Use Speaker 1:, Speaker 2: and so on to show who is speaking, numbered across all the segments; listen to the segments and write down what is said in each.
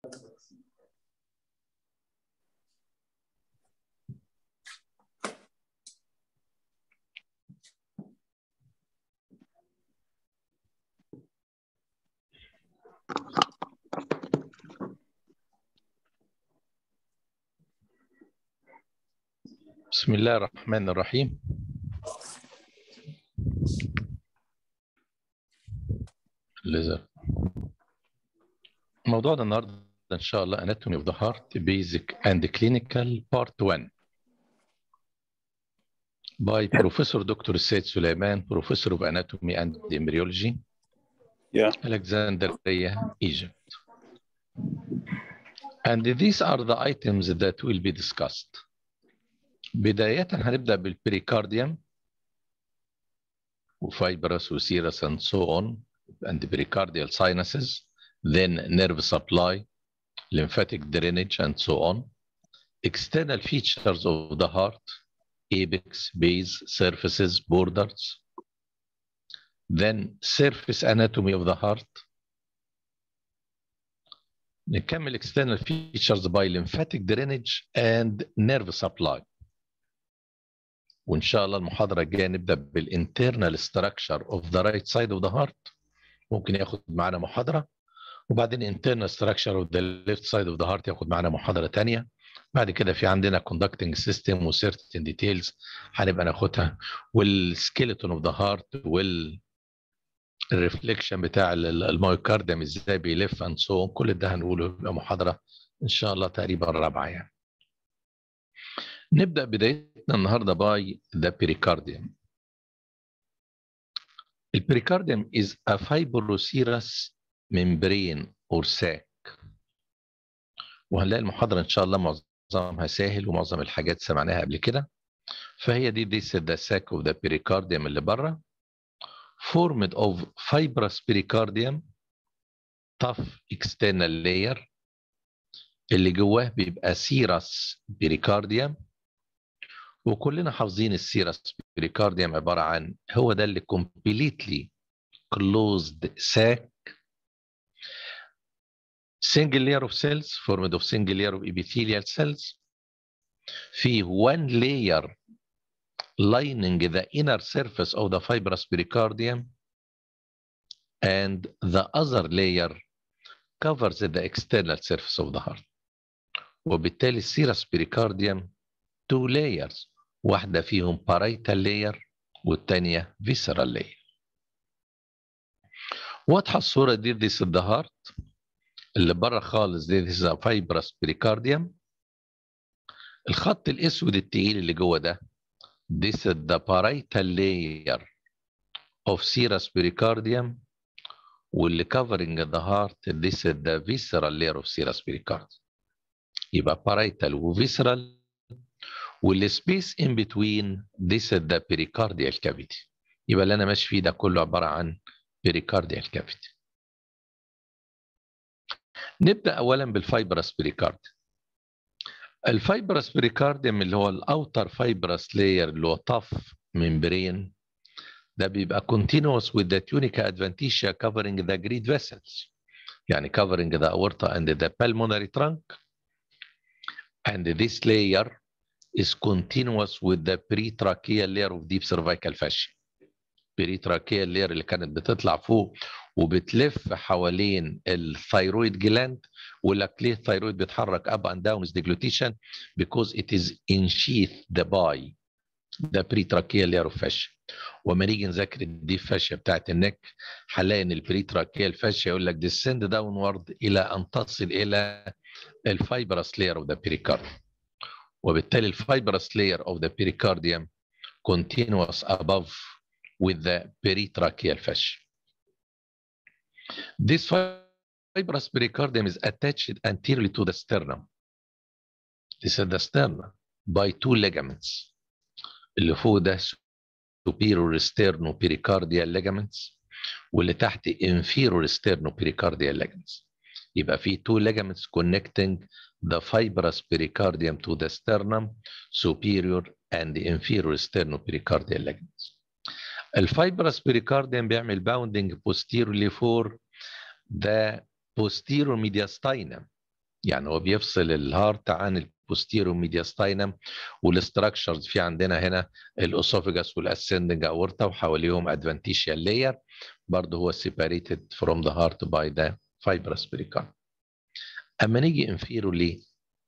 Speaker 1: بسم الله الرحمن الرحيم ليزر موضوعنا النهارده ان شاء الله anatomy of the heart basic and clinical part 1 by Professor Dr. Said Suleiman, Professor of Anatomy and Embryology,
Speaker 2: Yeah.
Speaker 1: Alexandria, Egypt. And these are the items that will be discussed. بداية هنبدأ بالبريكارديوم وفايبرس وسيرس and so on and the pericardial sinuses, then nerve supply, lymphatic drainage and so on, external features of the heart, apex, base, surfaces, borders, then surface anatomy of the heart, نكمل external features by lymphatic drainage and nerve supply. وان شاء الله المحاضره الجايه نبدا بالانترنال structure of the right side of the heart ممكن ياخد معانا محاضره وبعدين internal structure of the left side of the heart ياخد معانا محاضره ثانيه بعد كده في عندنا conducting system و certain details هنبقى ناخدها والskeleton of the heart وال الريفليكشن بتاع المايوكارديوم ازاي بيلف and so on كل ده هنقوله يبقى محاضره ان شاء الله تقريبا رابعه يعني نبدا بدايتنا النهارده باي ذا pericardium البريكارديوم is a fibroserous membrane or sac وهنلاقي المحاضره ان شاء الله معظمها سهل ومعظم الحاجات سمعناها قبل كده فهي دي دي the sac of the pericardium اللي بره formed of fibrous pericardium tough external layer اللي جواه بيبقى سيرس بيريكارديوم وكلنا حافظين السيرس بيريكارديوم عبارة عن هو ده اللي completely closed sac single layer of cells formed of single layer of epithelial cells في one layer lining the inner surface of the fibrous pericardium and the other layer covers the external surface of the heart وبالتالي السيرس بيريكارديوم two layers واحدة فيهم parietal layer والتانية visceral layer واضحة الصورة دي this is the heart اللي بره خالص دي this is a fibrous pericardium الخط الأسود التقيل اللي جوه ده this is the parietal layer of serous pericardium واللي covering the heart this is the visceral layer of serous pericardium يبقى parietal وvisceral والسبيس in between this is the pericardial cavity يبقى اللي انا ماشي فيه ده كله عباره عن pericardial cavity نبدا اولا بالفايبرس pericardium الفايبرس pericardium اللي هو الاوتر فايبرس لاير اللي هو tough membrane ده بيبقى continuous with the tunica adventitia covering the great vessels يعني covering the aorta and the pulmonary trunk and this layer is continuous with the pretracheal layer of deep cervical fascia pretracheal layer اللي كانت بتطلع فوق وبتلف حوالين الثيرويد جلاند ولك ليه الثيرويد بيتحرك up and down is deglutition because it is ensheathed by the pretracheal layer of fascia وما نيجي نذاكر الديب فاشيا بتاعت النك هنلاقي ان البريتراكيال فاشيا يقول لك descend downward الى ان تصل الى الفايبرس layer of the pericardium وبالتالي الفايبرس layer of the pericardium continuous above with the peritracheal fascia. This fibrous pericardium is attached anteriorly to the sternum. This is the sternum by two ligaments. اللي فوق ده superior sternopericardial ligaments واللي تحت inferior sternopericardial ligaments. يبقى في two ligaments connecting the fibrous pericardium to the sternum, superior and inferior sternopericardial ligaments. الفايبرس pericardium بيعمل bounding posteriorly for the posterior mediastinum يعني هو بيفصل الهارت عن البوستيرو ميدياستاينم والاستراكشرز في عندنا هنا الاسوفيجاس والاسندنج اورتا وحواليهم ادفانتيشيال لاير برضه هو separated from the heart by the fibrous pericardium اما نيجي انفيرو ليه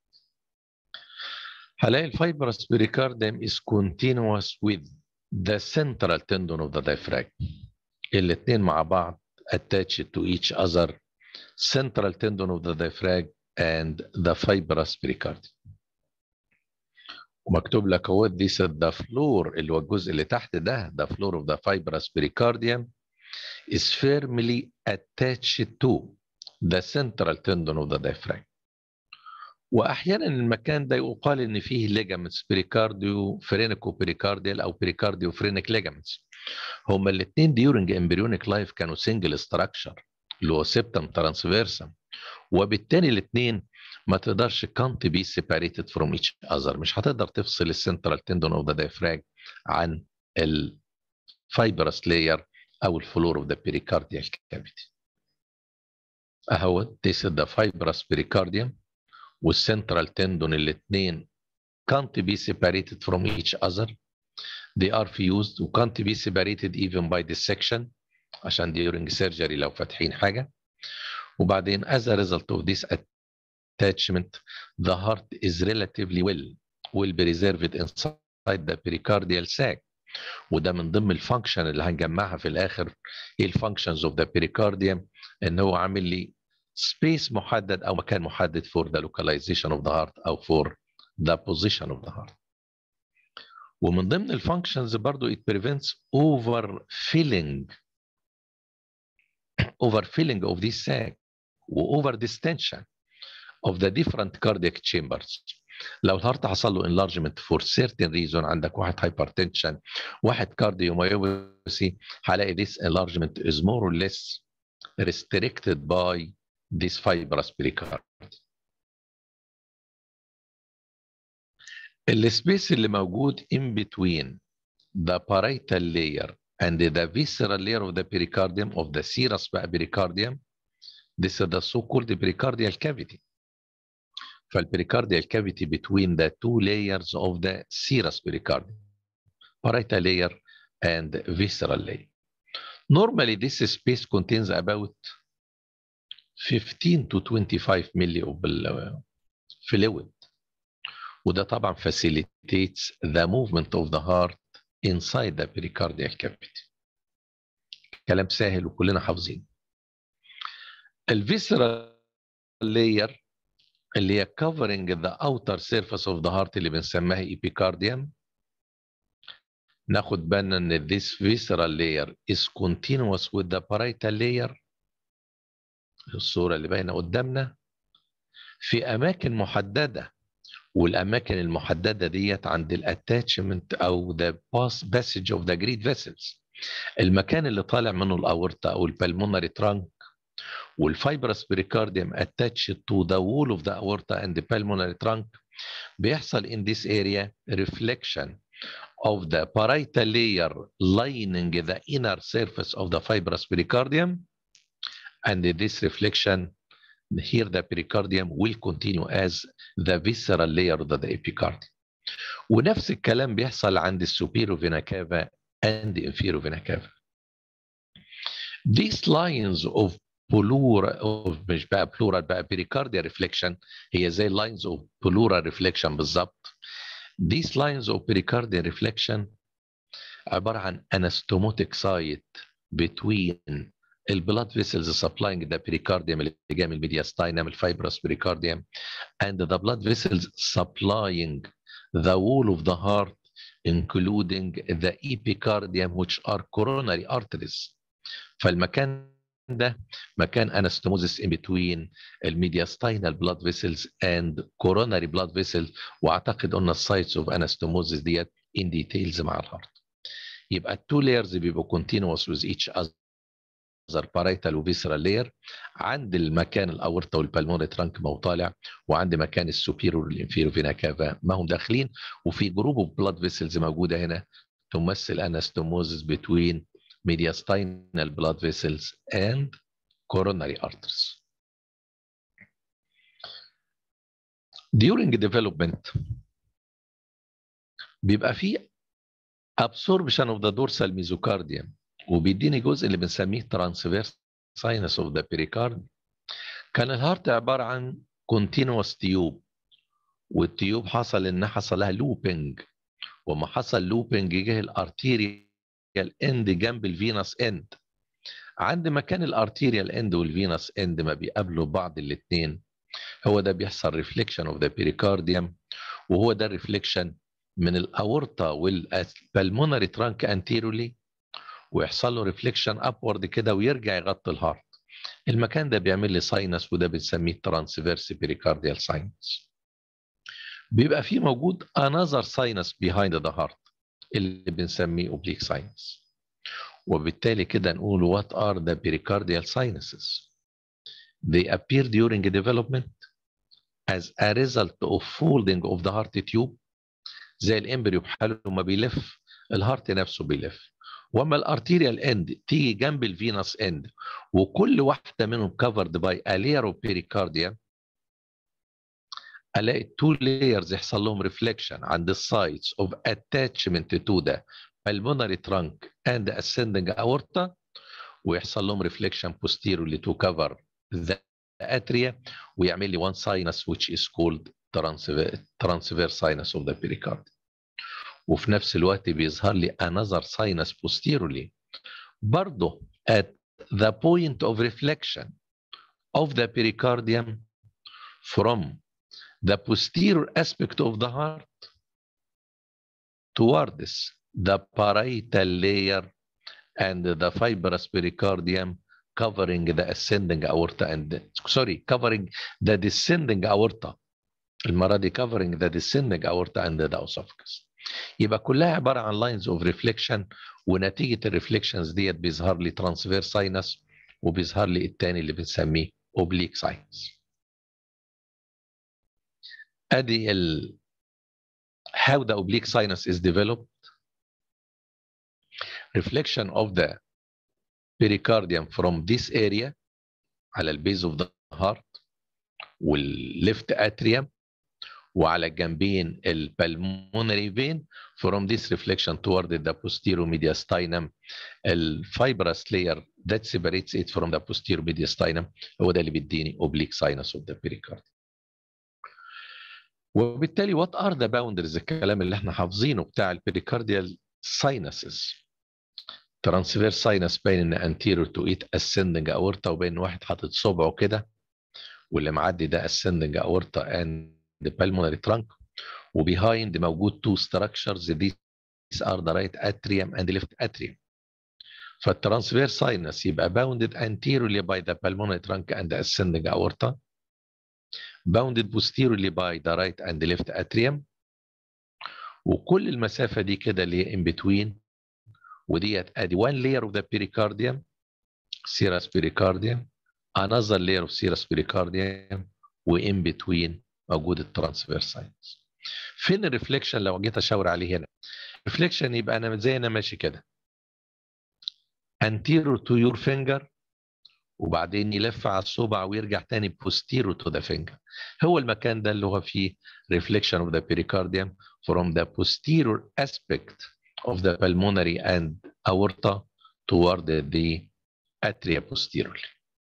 Speaker 1: هلاقي الفايبرس pericardium is continuous with the central tendon of the diaphragm الاثنين مع بعض attached to each other central tendon of the diaphragm and the fibrous pericardium ومكتوب لك اهو this is the floor اللي هو الجزء اللي تحت ده the floor of the fibrous pericardium is firmly attached to the central tendon of the diaphragm واحيانا المكان ده يقال ان فيه ليجامنتس بريكارديو فرينيكو بريكارديال او بريكارديو فرينيك ليجامنتس هما الاثنين ديورنج امبريونيك لايف كانوا سنجل ستراكشر اللي هو سيبتم ترانسفيرسم وبالتالي الاثنين ما تقدرش كانت بي سيباريتد فروم ايتش اذر مش هتقدر تفصل السنترال تندون اوف ذا دايفراج عن الفايبرس لاير او الفلور اوف ذا بريكارديال كافيتي اهو this is the fibrous pericardium والسنترال تندون الاثنين can't be separated from each other they are fused و can't be separated even by dissection عشان during surgery لو فاتحين حاجة وبعدين as a result of this attachment the heart is relatively well will be reserved inside the pericardial sac وده من ضمن الفانكشن اللي هنجمعها في الاخر ايه الفانكشنز اوف ذا pericardium ان هو عامل لي سبيس محدد او مكان محدد for the localization of the heart او for the position of the heart ومن ضمن الفانكشنز برضو it prevents overfilling overfilling of this sac و over distension of the different cardiac chambers لو الهارت حصل له enlargement for certain reason عندك واحد hypertension واحد cardiomyopathy هلاقي this enlargement is more or less restricted by this fibrous pericardium. السبيس اللي موجود in between the parietal layer and the visceral layer of the pericardium of the serous بقى pericardium this is the so-called pericardial cavity. فالpericardial cavity between the two layers of the serous pericardium parietal layer and visceral layer. Normally this space contains about 15 to 25 ملي of fluid وده طبعا facilitates the movement of the heart inside the pericardial cavity كلام سهل وكلنا حافظين الفيسرال layer اللي هي covering the outer surface of the heart اللي بنسميها epicardium ناخد بالنا ان this visceral layer is continuous with the parietal layer الصورة اللي باينة قدامنا في أماكن محددة والأماكن المحددة ديت عند الاتاتشمنت أو the passage of the great vessels المكان اللي طالع منه الأورطة أو البلمونري ترانك والفايبرس بريكارديوم attached to the wall of the aorta and the pulmonary trunk بيحصل in this area reflection of the parietal layer lining the inner surface of the fibrous pericardium and this reflection here the pericardium will continue as the visceral layer of the epicardium ونفس الكلام بيحصل عند السوبيرو فينا كافا and the inferior vena cava these lines of plural of مش بقى plural بقى pericardial reflection هي زي lines of plural reflection بالظبط these lines of pericardial reflection عبارة عن anastomotic site between البلاد فيسلز supplying the pericardium اللي جاي من الميدياستاينم الفايبرس pericardium and the blood vessels supplying the wall of the heart including the epicardium which are coronary arteries فالمكان ده مكان anastomosis in between الميدياستاينال blood vessels and coronary blood vessels واعتقد قلنا السايتس اوف anastomosis ديت in details مع الهارت يبقى التو layers بيبقوا continuous with each other parietal وفيسرال لاير عند المكان الاورطه والبلمونري ترانك ما هو طالع وعند مكان السوبيرور والانفيرو فينا كافا ما هم داخلين وفي جروب اوف بلاد فيسلز موجوده هنا تمثل انستوموزس بتوين mediastinal blood vessels and coronary arteries. during development بيبقى فيه absorption of the dorsal mesocardium وبيديني جزء اللي بنسميه transverse sinus of the pericardium كان الهارت عبارة عن continuous tube والتيوب حصل ان حصل لها لوبينج وما حصل لوبينج جه الارتيريال اند جنب الفينس اند عند مكان الارتيريال اند والفينس اند ما بيقابلوا بعض الاثنين هو ده بيحصل ريفليكشن اوف ذا بيريكارديوم وهو ده الريفليكشن من الاورطه والبلمونري ترانك انتيرولي ويحصل له ريفليكشن ابورد كده ويرجع يغطي الهارت المكان ده بيعمل لي ساينس وده بنسميه ترانسفيرس بيريكارديال ساينس بيبقى فيه موجود another sinus behind the heart اللي بنسميه oblique sinus وبالتالي كده نقول what are the pericardial sinuses they appear during development as a result of folding of the heart tube زي الامبريو بحاله ما بيلف الهارت نفسه بيلف واما الارتيريال اند تيجي جنب الفينس اند وكل واحده منهم covered by a layer of pericardium الاقي التو layers يحصل لهم ريفليكشن عند السايتس اوف اتاتشمنت تو ذا pulmonary trunk and ascending aorta ويحصل لهم ريفليكشن posteriorly to cover the atria ويعمل لي one sinus which is called transverse sinus of the pericardium وفي نفس الوقت بيظهر لي another sinus posteriorly برضه at the point of reflection of the pericardium from the posterior aspect of the heart towards the parietal layer and the fibrous pericardium covering the ascending aorta and sorry covering the descending aorta المرة دي covering the descending aorta and the esophagus يبقى كلها عبارة عن lines of reflection ونتيجة الريفليكشنز ديت بيظهر لي transverse sinus وبيظهر لي التاني اللي بنسميه oblique sinus ادي ال how the oblique sinus is developed reflection of the pericardium from this area على البيز of the heart والليفت atrium وعلى الجنبين البلمونري فين from this reflection toward the posterior mediastinum الفايبرس layer that separates it from the posterior mediastinum هو ده اللي بيديني oblique sinus of the pericardium وبالتالي what are the boundaries الكلام اللي احنا حافظينه بتاع البريكارديال sinuses transverse sinus باين ان anterior to it ascending aorta وبين واحد حاطط صبعه كده واللي معدي ده ascending aorta and the pulmonary trunk وbehind موجود two structures these are the right atrium and left atrium فالترانسفير sinus يبقى bounded anteriorly by the pulmonary trunk and the ascending aorta bounded posteriorly by the right and the left atrium وكل المسافة دي كده اللي هي in between وديت ادي one layer of the pericardium serous pericardium another layer of serous pericardium وin between موجود الترانسفير ساينس فين الريفليكشن لو جيت اشاور عليه هنا ريفليكشن يبقى انا زي انا ماشي كده anterior to your finger وبعدين يلف على الصبع ويرجع تاني posterior to the finger هو المكان ده اللي هو فيه reflection of the pericardium from the posterior aspect of the pulmonary and aorta toward the atria posteriorly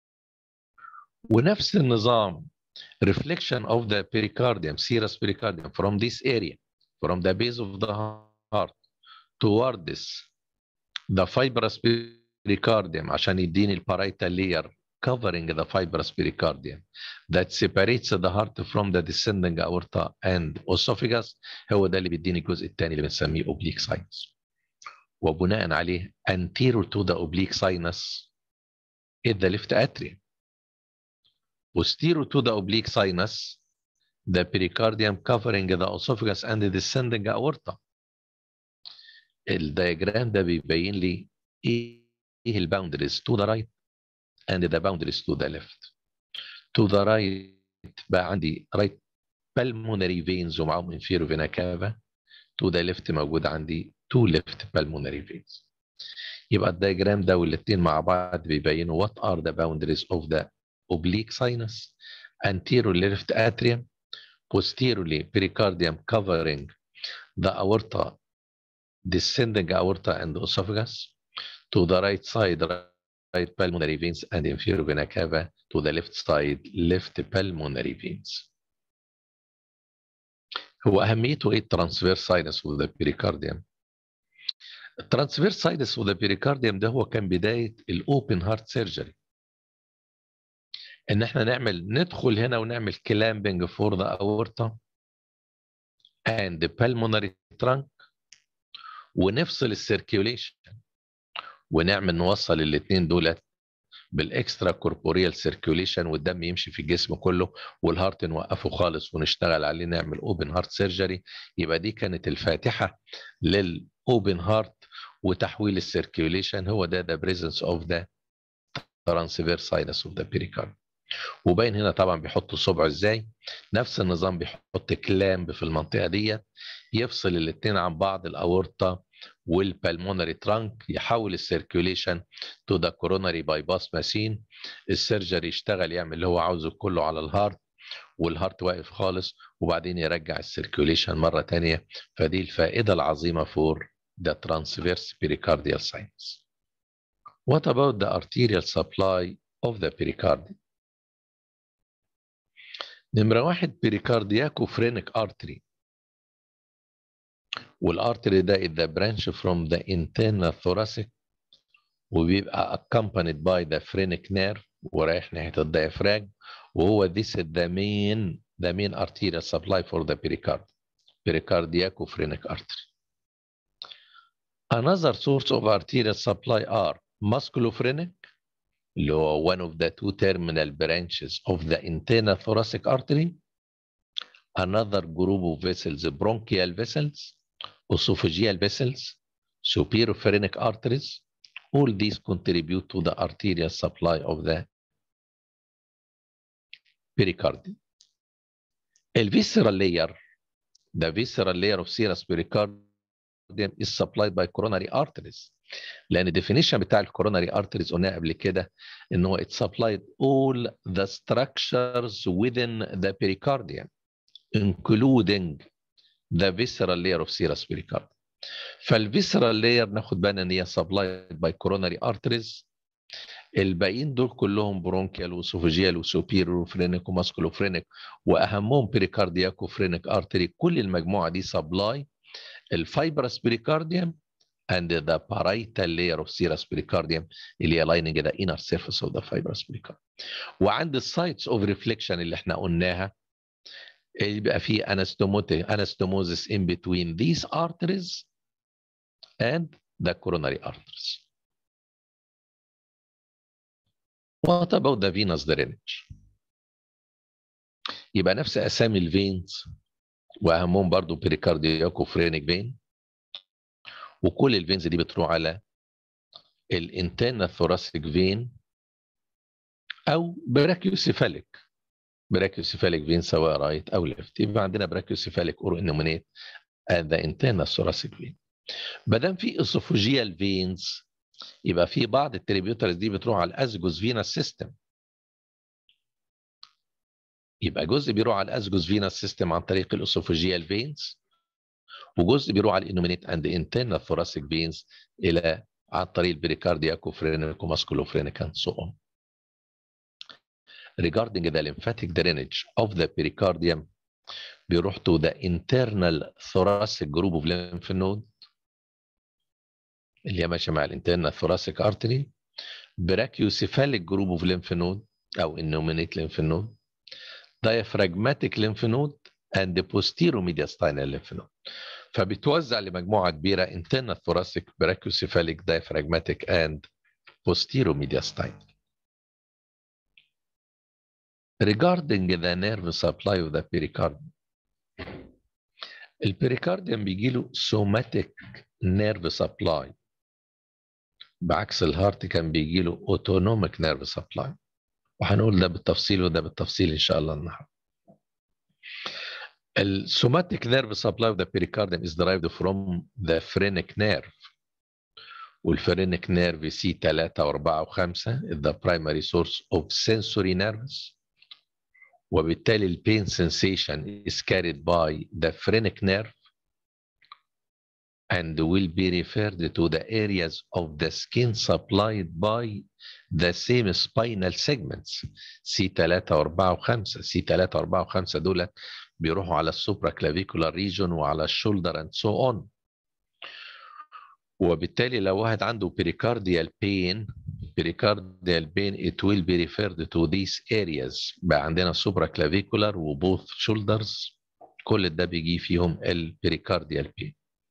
Speaker 1: ونفس النظام reflection of the pericardium serous pericardium from this area from the base of the heart toward this the fibrous pericardium عشان يديني البارايتال layer covering the fibrous pericardium that separates the heart from the descending aorta and esophagus هو ده اللي بيديني الجزء الثاني اللي بنسميه oblique sinus وبناء عليه anterior to the oblique sinus is the left atrium posterior to the oblique sinus the pericardium covering the esophagus and the descending aorta الدياجرام ده بيبين لي ايه ايه الباوندريز to the right and the boundaries to the left to the right بقى عندي right pulmonary veins ومعاهم inferior vena cava to the left موجود عندي two left pulmonary veins يبقى الدياجرام ده والاثنين مع بعض بيبينوا what are the boundaries of the oblique sinus anterior left atrium posteriorly pericardium covering the aorta descending aorta and esophagus to the right side right pulmonary veins and inferior vena cava to the left side left pulmonary veins هو أهميته إيه الترانسفير ساينس اوف ذا بيريكارديوم؟ الترانسفير ساينس اوف ذا بيريكارديوم ده هو كان بداية الأوبن هارت سيرجري إن إحنا نعمل ندخل هنا ونعمل كلامبنج فور ذا أورتا and the pulmonary trunk ونفصل السيركيوليشن ونعمل نوصل الاثنين دولت بالاكسترا كوربوريال سيركيوليشن والدم يمشي في الجسم كله والهارت نوقفه خالص ونشتغل عليه نعمل اوبن هارت سيرجري يبقى دي كانت الفاتحه للاوبن هارت وتحويل السيركيوليشن هو ده ذا بريزنس اوف ذا ترانسفير ساينس اوف ذا بيريكارد وباين هنا طبعا بيحط صبعه ازاي نفس النظام بيحط كلامب في المنطقه ديت يفصل الاثنين عن بعض الاورطه والبلمونري ترانك يحول السيركيوليشن تو ذا كوروناري باي باس ماشين السيرجري يشتغل يعمل اللي هو عاوزه كله على الهارت والهارت واقف خالص وبعدين يرجع السيركيوليشن مره ثانيه فدي الفائده العظيمه فور ذا transverse pericardial sinus. What about the arterial supply of the pericardium? نمرة واحد pericardiacophrenic artery والارتري ده is the branch from the internal thoracic وبيبقى accompanied by the phrenic nerve ورايح ناحية الديافراج وهو this is the main the main arterial supply for the pericardium pericardiacophrenic artery. Another source of arterial supply are musculophrenic اللي هو one of the two terminal branches of the internal thoracic artery another group of vessels bronchial vessels esophageal vessels superophrenic arteries all these contribute to the arterial supply of the pericardium the visceral layer the visceral layer of serous pericardium is supplied by coronary arteries لان الديفينيشن بتاع الكوروناري ارتريز قلناها قبل كده ان هو it supplied all the structures within the pericardium including the visceral layer of serous pericardium فالفيسرال لاير ناخد بالنا ان هي supplied by coronary arteries الباقيين دول كلهم برونكيال وسوفوجيال وسوبيرور وفرينيك وماسكولوفرينيك واهمهم بريكاردياكوفرينيك ارتري كل المجموعه دي سبلاي الفايبرس بريكارديوم and the parietal layer of serous pericardium اللي هي lining the inner surface of the fibrous pericardium. وعند السايتس اوف ريفليكشن اللي احنا قلناها يبقى في anastomosis in between these arteries and the coronary arteries. What about the venous drainage? يبقى نفس اسامي الفينز واهمهم برضو بريكاردياكوفرينيك فين وكل الفينز دي بتروح على الانترنال ثوراسيك فين او براكيوسيفاليك براكيوسيفاليك فين سواء رايت او ليفت يبقى عندنا براكيوسيفاليك اور انومينيت at the internal thoracic vein ما دام في اسوفوجيال فينز يبقى في بعض التريبيوترز دي بتروح على الاسجوز فينس سيستم يبقى جزء بيروح على الاسجوز فينس سيستم عن طريق الاسوفوجيال فينز وجزء بيروح على الانومينيت اند انترنال ثوراسيك فينز الى عن طريق البريكاردياكوفرينيك وماسكولوفرينيك and so on. Regarding the lymphatic drainage of the pericardium بيروح to the internal thoracic group of lymph node اللي هي ماشيه مع الانترنال thoracic artery brachiocephalic group of lymph node او innominate lymph node diaphragmatic lymph node and the posteromediastinal lymph node فبتوزع لمجموعه كبيره internal thoracic brachiocephalic diaphragmatic and posteromediastinal regarding the nerve supply of the pericardium البريكارديوم بيجي له somatic nerve supply بعكس الهارت كان بيجي له autonomic nerve supply وهنقول ده بالتفصيل وده بالتفصيل ان شاء الله النهارده السوماتيك نيرف سبلاي اوف ذا pericardium is derived from the phrenic nerve والفرينك نيرف سي 3 و4 و5 is the primary source of sensory nerves وبالتالي البين sensation is carried by the phrenic nerve and will be referred to the areas of the skin supplied by the same spinal segments C3 و4 و5 C3 و4 و5 دولت بيروحوا على السوبرا clavicular region وعلى الشولدر and so on وبالتالي لو واحد عنده pericardial pain pericardial pain it will be referred to these areas بقى عندنا سوبرا clavicular وبوث shoulders كل ده بيجي فيهم البريكارديال pain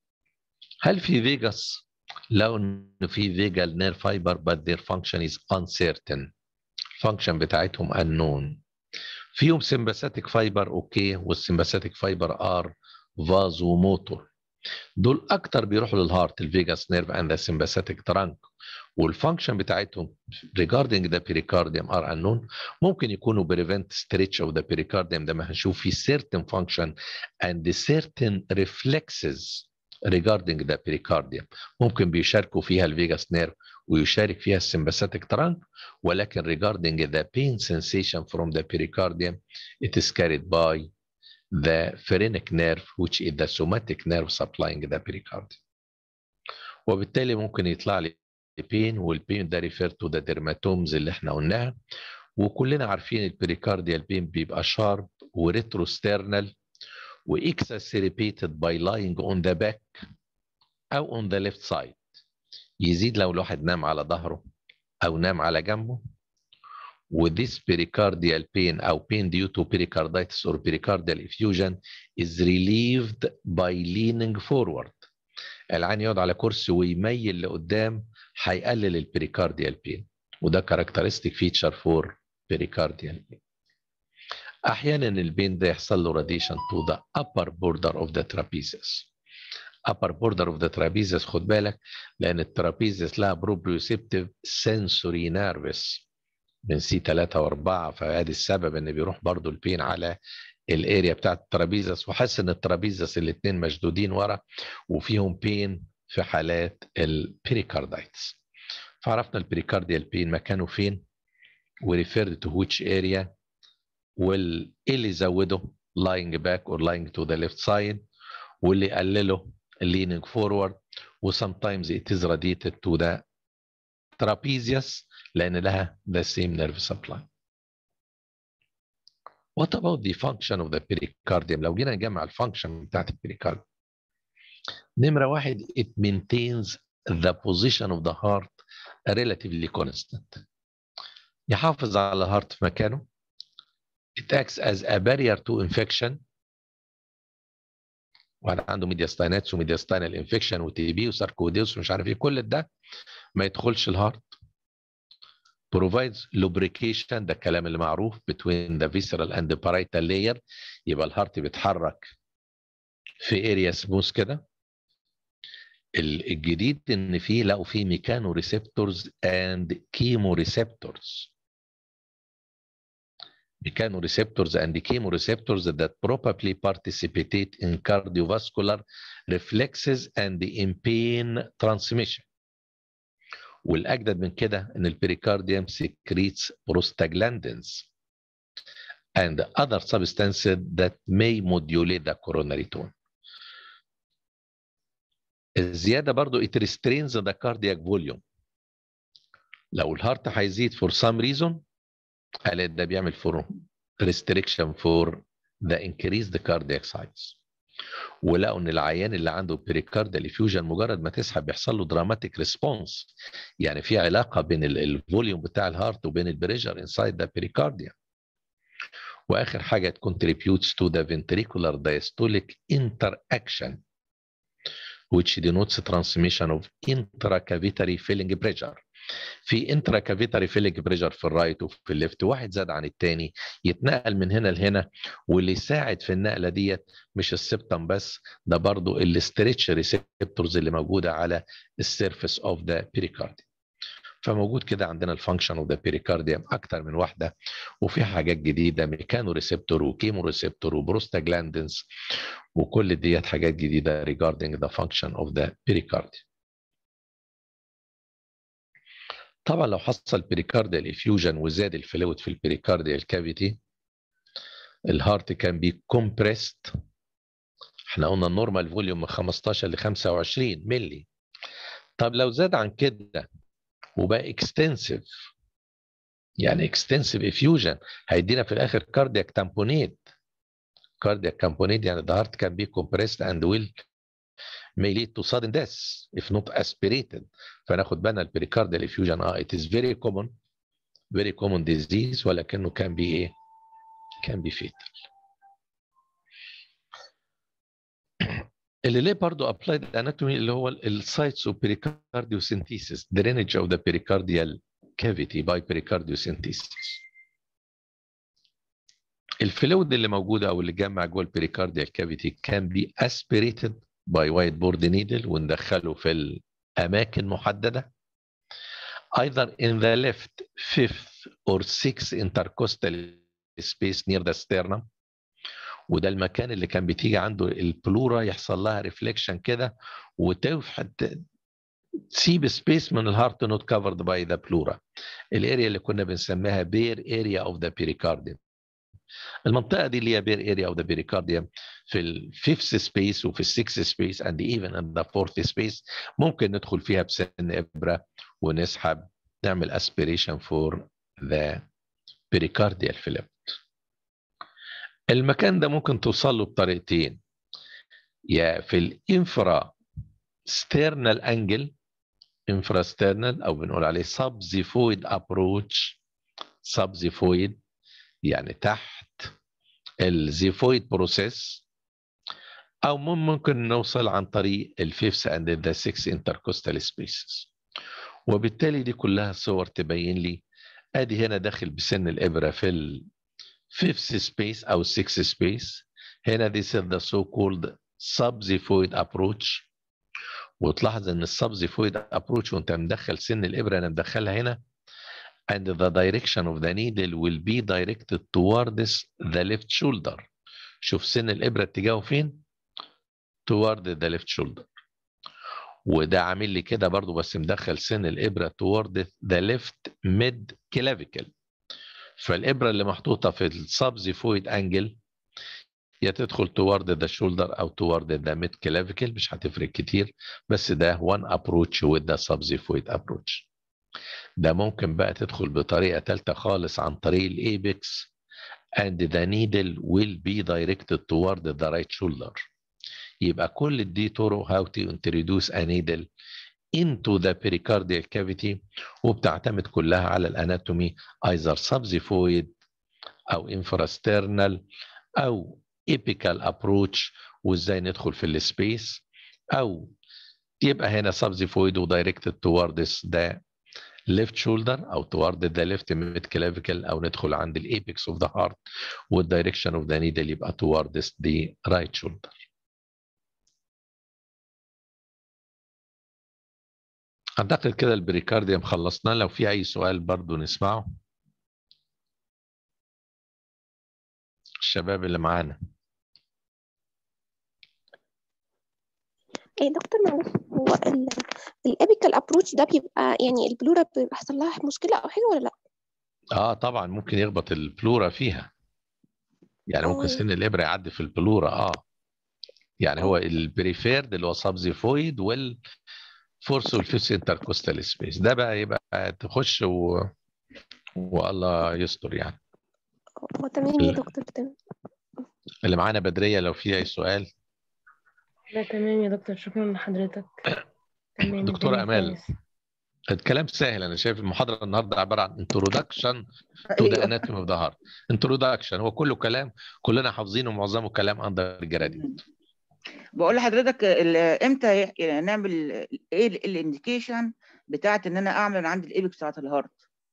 Speaker 1: هل في فيجاس لو انه في فيجال نير فايبر but their function is uncertain الفانكشن بتاعتهم unknown فيهم سمباثيك فايبر اوكي والسمباثيك فايبر ار فازو موتور دول اكتر بيروحوا للهارت الفيجاس نيرف اند ذا سمباثيك ترانك والفانكشن بتاعتهم regarding the pericardium are unknown ممكن يكونوا prevent stretch of the pericardium ده ما هنشوف في certain function and certain reflexes regarding the pericardium ممكن بيشاركوا فيها الفيجاس نيرف ويشارك فيها السمباثيك ترانك ولكن regarding the pain sensation from the pericardium it is carried by the phrenic nerve which is the somatic nerve supplying the pericardium وبالتالي ممكن يطلع لي بين والبين ده ريفير تو ذا ديرماتومز اللي احنا قلناها وكلنا عارفين البريكارديال بين بيبقى شارب وريتروسترنال واكسسربيتد باي lying on the back او on the left side يزيد لو الواحد نام على ظهره او نام على جنبه وthis pericardial pain او pain due to pericarditis or pericardial effusion is relieved by leaning forward العين يقعد على كرسي ويميل لقدام هيقلل البريكارديال بين وده كاركترستيك فيتشر فور بريكارديال بين احيانا البين ده يحصل له راديشن تو ذا upper border of the trapezius upper border of the trapezius خد بالك لان الترابيزيس لها بروبريوسيبتيف سنسوري نيرفس من سي 3 و4 فادي السبب ان بيروح برضو البين على الاريا بتاعت الترابيزس وحاسس ان الترابيزس الاثنين مشدودين ورا وفيهم بين في حالات البريكاردايتس فعرفنا البريكارديال بين مكانه فين وريفيرد تو which area واللي يزوده lying back or lying to the left side واللي يقلله leaning forward و sometimes it is radiated to the trapezius لان لها the same nerve supply What about the function of the pericardium؟ لو جينا نجمع الفانكشن بتاعت البريكارديوم نمرة واحد it maintains the position of the heart relatively constant يحافظ على الهارت في مكانه it acts as a barrier to infection واحد عنده ميدياستايناتس وميدياستاينال انفكشن وتي بي وساركوديوس ومش عارف ايه كل ده ما يدخلش الهارت provides lubrication ده الكلام اللي معروف between the visceral and the parietal layer يبقى الهارت بيتحرك في اريا سموث كده الجديد ان فيه لقوا فيه ميكانو ريسبتورز اند كيمو ريسبتورز ميكانو ريسبتورز اند كيمو ريسبتورز that probably participate in cardiovascular reflexes and in pain transmission والاجدد من كده ان البريكارديوم secretes prostaglandins and other substances that may modulate the coronary tone. الزياده برضو it restrains the cardiac volume. لو الهارت هيزيد for some reason قالت ده بيعمل for restriction for the increased cardiac size. ولقوا ان العيان اللي عنده بريكاردال افيوجن مجرد ما تسحب بيحصل له دراماتيك ريسبونس يعني في علاقه بين الفوليوم بتاع الهارت وبين البريشر انسايد ذا بريكارديا واخر حاجه it contributes to the ventricular diastolic interaction which denotes transmission of intracavitary filling pressure في انترا كافيتاري فيلينج بريشر في الرايت وفي الليفت واحد زاد عن الثاني يتنقل من هنا لهنا واللي يساعد في النقله ديت مش السبتم بس ده برضو الاستريتش ريسبتورز اللي موجوده على السيرفيس اوف ذا بيريكارديوم فموجود كده عندنا الفانكشن اوف ذا بيريكارديوم اكتر من واحده وفي حاجات جديده ميكانو ريسبتور وكيمو ريسبتور وبروستاجلاندنز وكل ديت حاجات جديده regarding the function of the pericardium طبعا لو حصل بريكارديال افيوجن وزاد الفلويد في البريكارديال كافيتي الهارت كان بي كومبريست احنا قلنا النورمال فوليوم من 15 ل 25 ملي طب لو زاد عن كده وبقى اكستنسيف يعني اكستنسيف افيوجن هيدينا في الاخر كاردياك تامبونيت كاردياك تامبونيت يعني the heart can be compressed and will may lead to sudden death if not aspirated فناخد بالنا البريكارديال افيوجن اه it is very common very common disease ولكنه كان بي ايه كان بي fatal اللي ليه برضه applied anatomy اللي هو السايتس اوف pericardiocentesis drainage of the pericardial cavity by pericardiocentesis الفلويد اللي موجوده او اللي جمع جوه البريكارديال كافيتي كان بي aspirated by white board needle وندخله في الاماكن محدده either in the left fifth or sixth intercostal space near the sternum وده المكان اللي كان بتيجي عنده البلورا يحصل لها ريفليكشن كده وتوحد تسيب سبيس من الهارت نوت كفرد باي ذا بلورا الاريا اللي كنا بنسميها بير اريا اوف ذا بيريكارديوم المنطقه دي اللي هي بير اريا اوف ذا بيريكارديوم في الفيفث سبيس وفي السكس سبيس اند ايفن ان ذا فورث سبيس ممكن ندخل فيها بسن ابره ونسحب نعمل اسبيريشن فور ذا بيريكارديال فيلم المكان ده ممكن توصل له بطريقتين يا في الانفرا ستيرنال انجل انفرا ستيرنال او بنقول عليه سبزيفويد ابروتش سبزيفويد يعني تحت الزيفويد بروسيس او ممكن نوصل عن طريق الفيفث اند ذا 6 انتركوستال سبيسز وبالتالي دي كلها صور تبين لي ادي هنا داخل بسن الابره في الفيفث سبيس او 6 سبيس هنا this is the so called subxiphoid approach وتلاحظ ان السبزيفويد ابروتش وانت مدخل سن الابره انا مدخلها هنا and the direction of the needle will be directed towards the left shoulder شوف سن الابره اتجاهه فين toward the left shoulder وده عامل لي كده برضو بس مدخل سن الابره toward the left mid clavicle فالابره اللي محطوطه في السبزيفويد انجل يا تدخل toward the shoulder او toward the mid clavicle مش هتفرق كتير بس ده one approach with the subxiphoid approach ده ممكن بقى تدخل بطريقه ثالثه خالص عن طريق الايبكس and the needle will be directed toward the right shoulder يبقى كل دي طرق how to introduce a needle into the pericardial cavity وبتعتمد كلها على الاناتومي either subxiphoid او infrasternal او ايبيكال ابروتش وازاي ندخل في السبيس او يبقى هنا سبزيفويد ودايركتد towards the left shoulder او toward the left mid clavicle او ندخل عند الايبكس اوف ذا هارت والدايركشن اوف ذا نيدل يبقى towards the right shoulder اعتقد كده البريكارديوم خلصنا لو في اي سؤال برضو نسمعه الشباب اللي معانا
Speaker 2: ايه دكتور معلش هو الابيكال ابروتش ده بيبقى يعني البلورا بيحصل لها مشكله او حاجه ولا لا؟
Speaker 1: اه طبعا ممكن يخبط البلورا فيها يعني ممكن
Speaker 2: أوه.
Speaker 1: سن الابره يعدي في البلورا اه يعني هو البريفيرد اللي هو سبزيفويد وال فورس والفيس انتركوستال سبيس ده بقى يبقى تخش و... والله يستر يعني
Speaker 2: هو تمام يا
Speaker 1: لا.
Speaker 2: دكتور تمام
Speaker 1: اللي معانا بدريه لو في اي سؤال
Speaker 3: لا تمام يا دكتور شكرا لحضرتك تمام
Speaker 1: دكتورة
Speaker 3: الدنيا
Speaker 1: أمال.
Speaker 3: كويس.
Speaker 1: الكلام سهل انا شايف المحاضره النهارده عباره عن introduction to the
Speaker 4: أيوة.
Speaker 1: anatomy of the heart introduction هو كله كلام كلنا حافظينه ومعظمه كلام اندر جراديوت
Speaker 4: بقول لحضرتك ال- امتى ي- نعمل ايه الانديكيشن بتاعت ان انا اعمل عند الايبكس بتاعت الهارت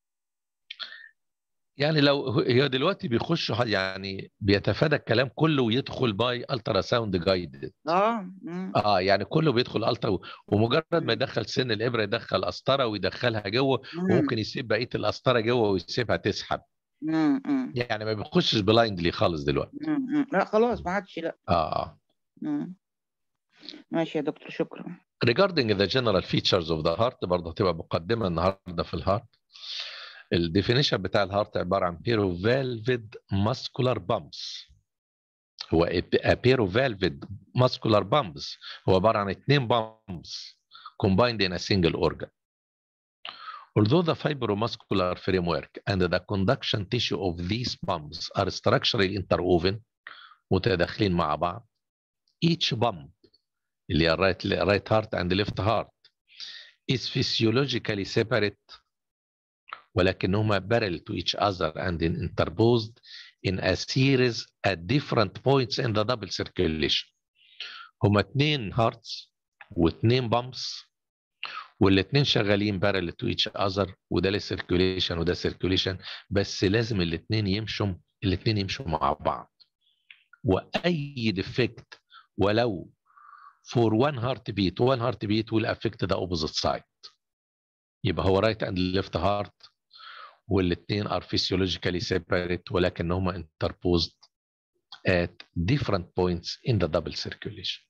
Speaker 1: يعني لو هي دلوقتي بيخشوا يعني بيتفادى الكلام كله ويدخل باي الترا ساوند جايد
Speaker 4: اه مم.
Speaker 1: اه يعني كله بيدخل الترا ومجرد ما يدخل سن الابره يدخل قسطره ويدخلها جوه
Speaker 4: مم.
Speaker 1: وممكن يسيب بقيه القسطره جوه ويسيبها تسحب
Speaker 4: مم. مم.
Speaker 1: يعني ما بيخشش بلايندلي خالص دلوقتي
Speaker 4: مم. مم. لا خلاص ما عادش لا
Speaker 1: اه اه
Speaker 4: مم. ماشي يا دكتور شكرا
Speaker 1: regarding the general features of the heart برضه هتبقى مقدمه النهارده في الهارت الديفينيشن بتاع الهارت عباره عن pair of valved muscular pumps هو a pair of valved muscular pumps هو عباره عن اثنين pumps combined in a single organ Although the fibromuscular framework and the conduction tissue of these pumps are structurally interwoven متداخلين مع بعض each pump اللي هي right, right heart and left heart is physiologically separate ولكنهما parallel to each other and interposed in a series at different points in the double circulation هما اتنين hearts واتنين pumps والاتنين شغالين parallel to each other وده للسيركيوليشن وده سيركيوليشن بس لازم الاتنين يمشوا الاتنين يمشوا مع بعض واي ديفكت ولو for one heartbeat one heartbeat will affect the opposite side يبقى هو right and left heart والاثنين are physiologically separate ولكنهما interposed at different points in the double circulation.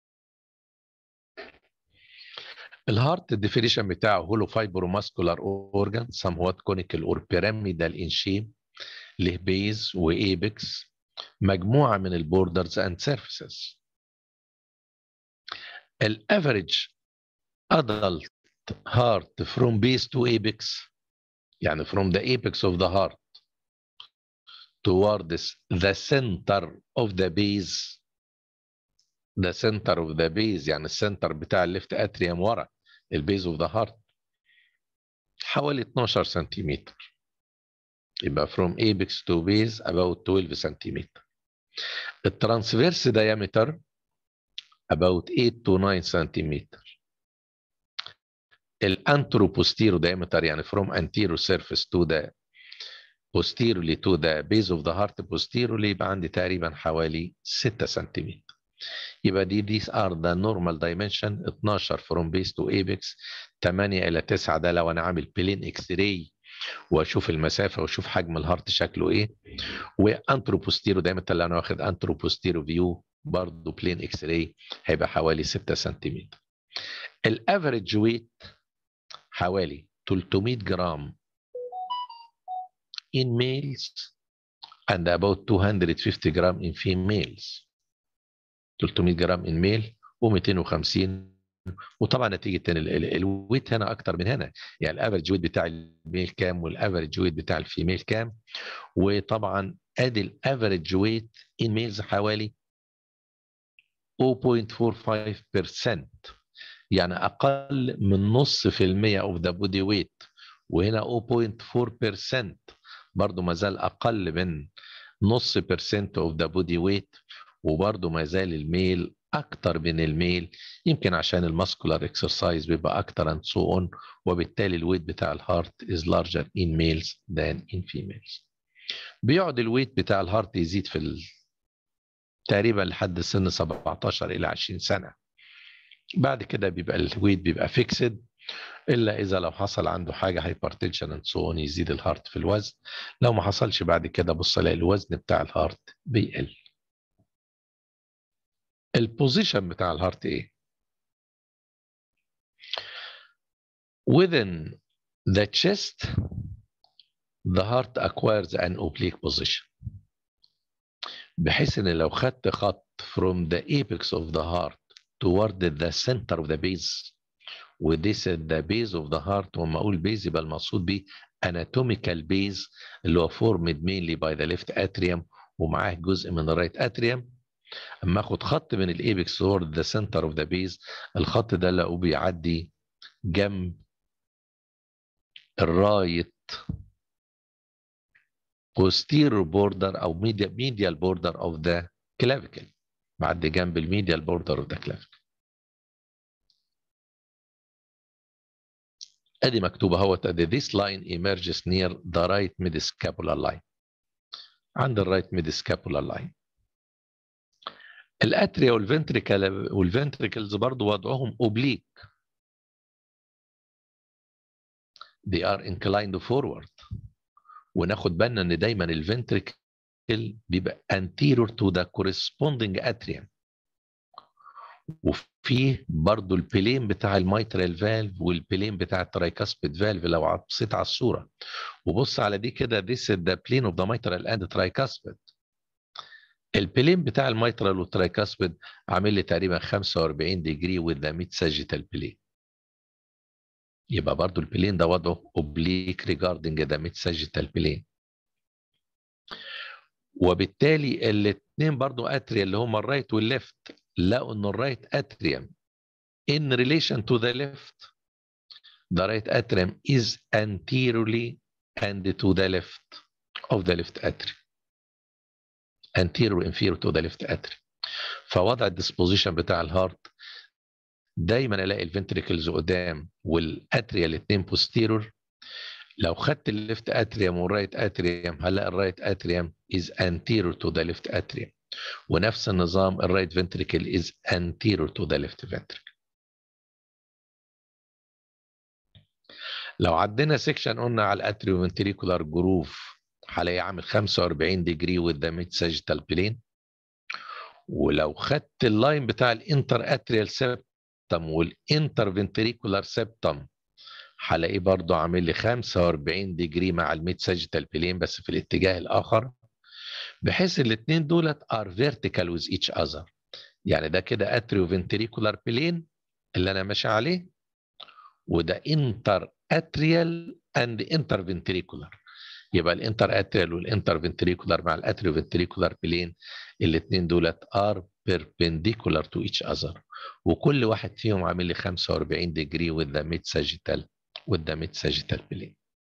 Speaker 1: الهارت الديفينيشن بتاعه هولو فايبروماسكولار اورجان somewhat conical or pyramidal in shape له بيز وايبكس مجموعه من البوردرز اند سيرفيسز الافريج adult heart from base to apex يعني from the apex of the heart towards the center of the base the center of the base يعني السنتر بتاع الليفت اتريوم ورا البيز اوف ذا هارت حوالي 12 سنتيمتر يبقى from apex to base about 12 سنتيمتر الترانسفيرس diameter about 8 to 9 سنتيمتر الانتروبوستيرو diameter يعني from anterior surface to the posteriorly to the base of the heart posteriorly يبقى عندي تقريبا حوالي 6 سنتيمتر يبقى دي these are the normal dimension 12 from base to apex 8 الى 9 ده لو انا عامل بلين اكس راي واشوف المسافه واشوف حجم الهارت شكله ايه وانتروبوستيرو دايما لو انا واخد انتروبوستيرو فيو برضه بلين اكس راي هيبقى حوالي 6 سنتيمتر الافريج ويت حوالي 300 جرام in males and about 250 جرام in females 300 جرام in male و250 وطبعا نتيجه ان الويت هنا اكتر من هنا يعني الافرج ويت بتاع الميل كام والافرج ويت بتاع الفيميل كام وطبعا ادي الافرج ويت ان ميلز حوالي 0.45% يعني اقل من نص في المية اوف ذا بودي ويت وهنا 0.4% برضه ما زال اقل من نص بيرسنت اوف ذا بودي ويت وبرضه ما زال الميل اكتر من الميل يمكن عشان الماسكولار اكسرسايز بيبقى اكتر اند سو اون وبالتالي الويت بتاع الهارت از لارجر ان ميلز ذان ان فيميلز بيقعد الويت بتاع الهارت يزيد في ال... تقريبا لحد سن 17 الى 20 سنه بعد كده بيبقى الويت بيبقى فيكسد الا اذا لو حصل عنده حاجه هايبرتنشن اند سو اون يزيد الهارت في الوزن لو ما حصلش بعد كده بص الاقي الوزن بتاع الهارت بيقل البوزيشن بتاع الهارت ايه within the chest the heart acquires an oblique position بحيث ان لو خدت خط from the apex of the heart toward the center of the base وذيس the base of the heart وما اقول بيز يبقى المقصود بيه anatomical base اللي هو formed mainly by the left atrium ومعاه جزء من الرايت اتريوم اما اخد خط من الايبكس toward the center of the base الخط ده لقوه بيعدي جنب الرايت posterior border او medial, medial border of the clavicle بعد جنب الميديال border of the clavicle ادي مكتوبه اهوت ادي this line emerges near the right midscapular line عند الرايت midscapular line الاتريا والفنتريكال والفنتريكلز برضو وضعهم اوبليك they are inclined forward وناخد بالنا ان دايما الفنتريكل بيبقى anterior to the corresponding atrium وفيه برضو البلين بتاع الميترال فالف والبلين بتاع الترايكاسبيد فالف لو بصيت على الصوره وبص على دي كده this is the plane of the mitral and tricuspid البلين بتاع الميترال والترايكاسبيد عامل لي تقريبا 45 ديجري with the mid sagittal plane يبقى برضو البلين ده وضعه oblique regarding the mid sagittal plane وبالتالي الاثنين برضو اتريا اللي هما الرايت والليفت لقوا ان الرايت اتريوم in relation to the left the right atrium is anteriorly and to the left of the left atrium anterior inferior to the left atrium فوضع الديسبوزيشن بتاع الهارت دايما الاقي الفنتريكلز قدام والاتريا الاثنين بوستيرور لو خدت الليفت اتريوم والرايت اتريوم هلاقي الرايت اتريوم is anterior to the left atrium ونفس النظام الرايت ventricle is anterior to the left ventricle لو عدينا سيكشن قلنا على الاتريو ventricular جروف هلاقي عامل 45 ديجري with the mid sagittal plane ولو خدت اللاين بتاع الانتر اتريال سيبتم والانتر فنتريكولار سيبتم هلاقيه برضه عامل لي 45 ديجري مع الميد ساجيتال بلين بس في الاتجاه الاخر بحيث الاثنين دولت ار فيرتيكال ويز ايتش اذر يعني ده كده اتريو فنتريكولار بلين اللي انا ماشي عليه وده انتر اتريال اند انتر فنتريكولار يبقى الانتر اتريال والانتر فنتريكولار مع الاتريو فنتريكولار بلين الاثنين دولت ار perpendicular to each other وكل واحد فيهم عامل لي 45 ديجري with the mid sagittal with the mid sagittal plane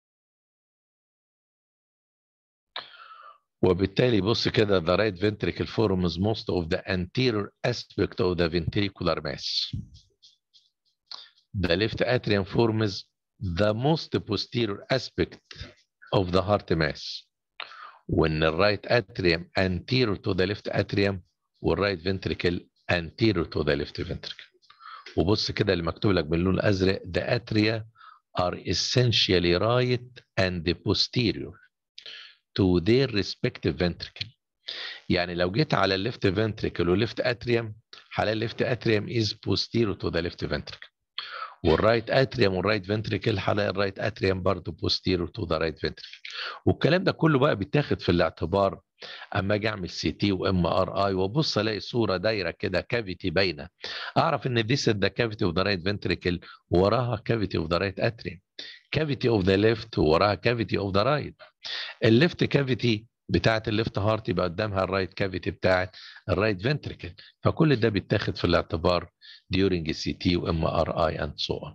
Speaker 1: وبالتالي بص كده the right ventricle forms most of the anterior aspect of the ventricular mass the left atrium forms the most posterior aspect of the heart mass وان الرايت اتريوم anterior to the left atrium والرايت ventricle anterior to the left ventricle وبص كده اللي مكتوب لك باللون الازرق the atria are essentially right and posterior to their respective ventricle يعني لو جيت على الليفت ventricle والليفت اتريوم هلاقي الليفت اتريوم is posterior to the left ventricle والرايت اتريوم والرايت فنتريكل هلاقي الرايت اتريوم برضه posterior to the right ventricle والكلام ده كله بقى بيتاخد في الاعتبار اما اجي اعمل سي تي وام ار اي وابص الاقي صوره دايره كده كافيتي باينه اعرف ان دي ذا كافيتي اوف ذا رايت فنتريكل وراها كافيتي اوف ذا رايت اتريوم كافيتي اوف ذا ليفت وراها كافيتي اوف ذا رايت الليفت كافيتي بتاعت الليفت هارت يبقى قدامها الرايت كافيتي بتاعت الرايت فنتريكل فكل ده بيتاخد في الاعتبار during CT و MRI and so on.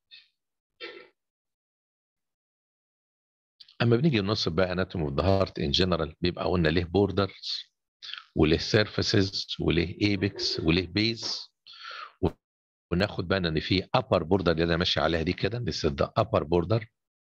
Speaker 1: اما بنيجي ننصب بقى اناتومي اوف ذا هارت ان جنرال بيبقى قلنا ليه بوردرز وليه سيرفيسز وليه ايبكس وليه بيز وناخد بالنا ان في ابر بوردر اللي انا ماشي عليها دي كده this is the upper border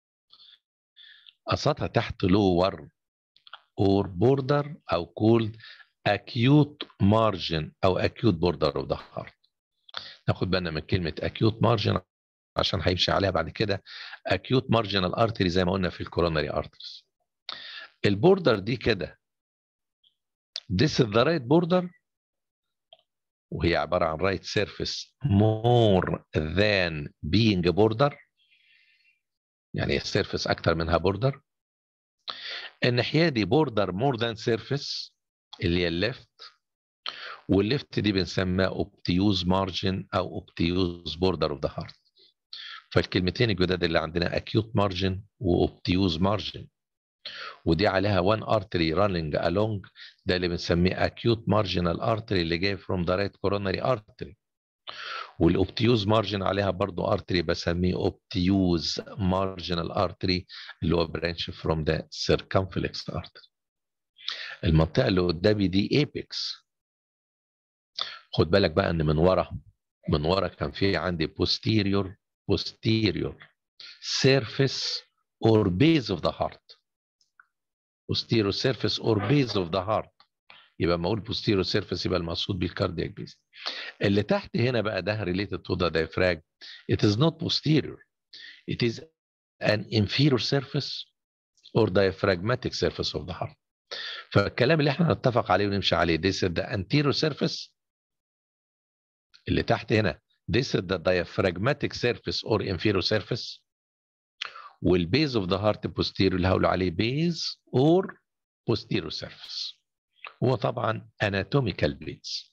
Speaker 1: قصتها تحت lower or border او called acute margin او acute border of the heart ناخد بالنا من كلمه acute margin عشان هيمشي عليها بعد كده acute marginal artery زي ما قلنا في الكوروناري arteries البوردر دي كده this is the right border وهي عبارة عن right surface more than being border يعني السيرفيس أكتر منها border الناحية دي border more than surface اللي هي الليفت والليفت دي بنسميها obtuse margin أو obtuse border of the heart فالكلمتين الجداد اللي عندنا acute margin و obtuse margin ودي عليها one artery running along ده اللي بنسميه acute marginal artery اللي جاي from the right coronary artery والاوبتيوز مارجن عليها برضو artery بسميه obtuse marginal artery اللي هو branch from the circumflex artery المنطقة اللي قدامي دي apex خد بالك بقى ان من ورا من ورا كان في عندي posterior posterior surface or base of the heart posterior surface or base of the heart يبقى ما اقول posterior surface يبقى المقصود بالكاردياك بيز اللي تحت هنا بقى ده related to the diaphragm it is not posterior it is an inferior surface or diaphragmatic surface of the heart فالكلام اللي احنا نتفق عليه ونمشي عليه this is the anterior surface اللي تحت هنا this is the diaphragmatic surface or inferior surface والبيز اوف ذا هارت posterior اللي هقول عليه base or posterior surface هو طبعا anatomical base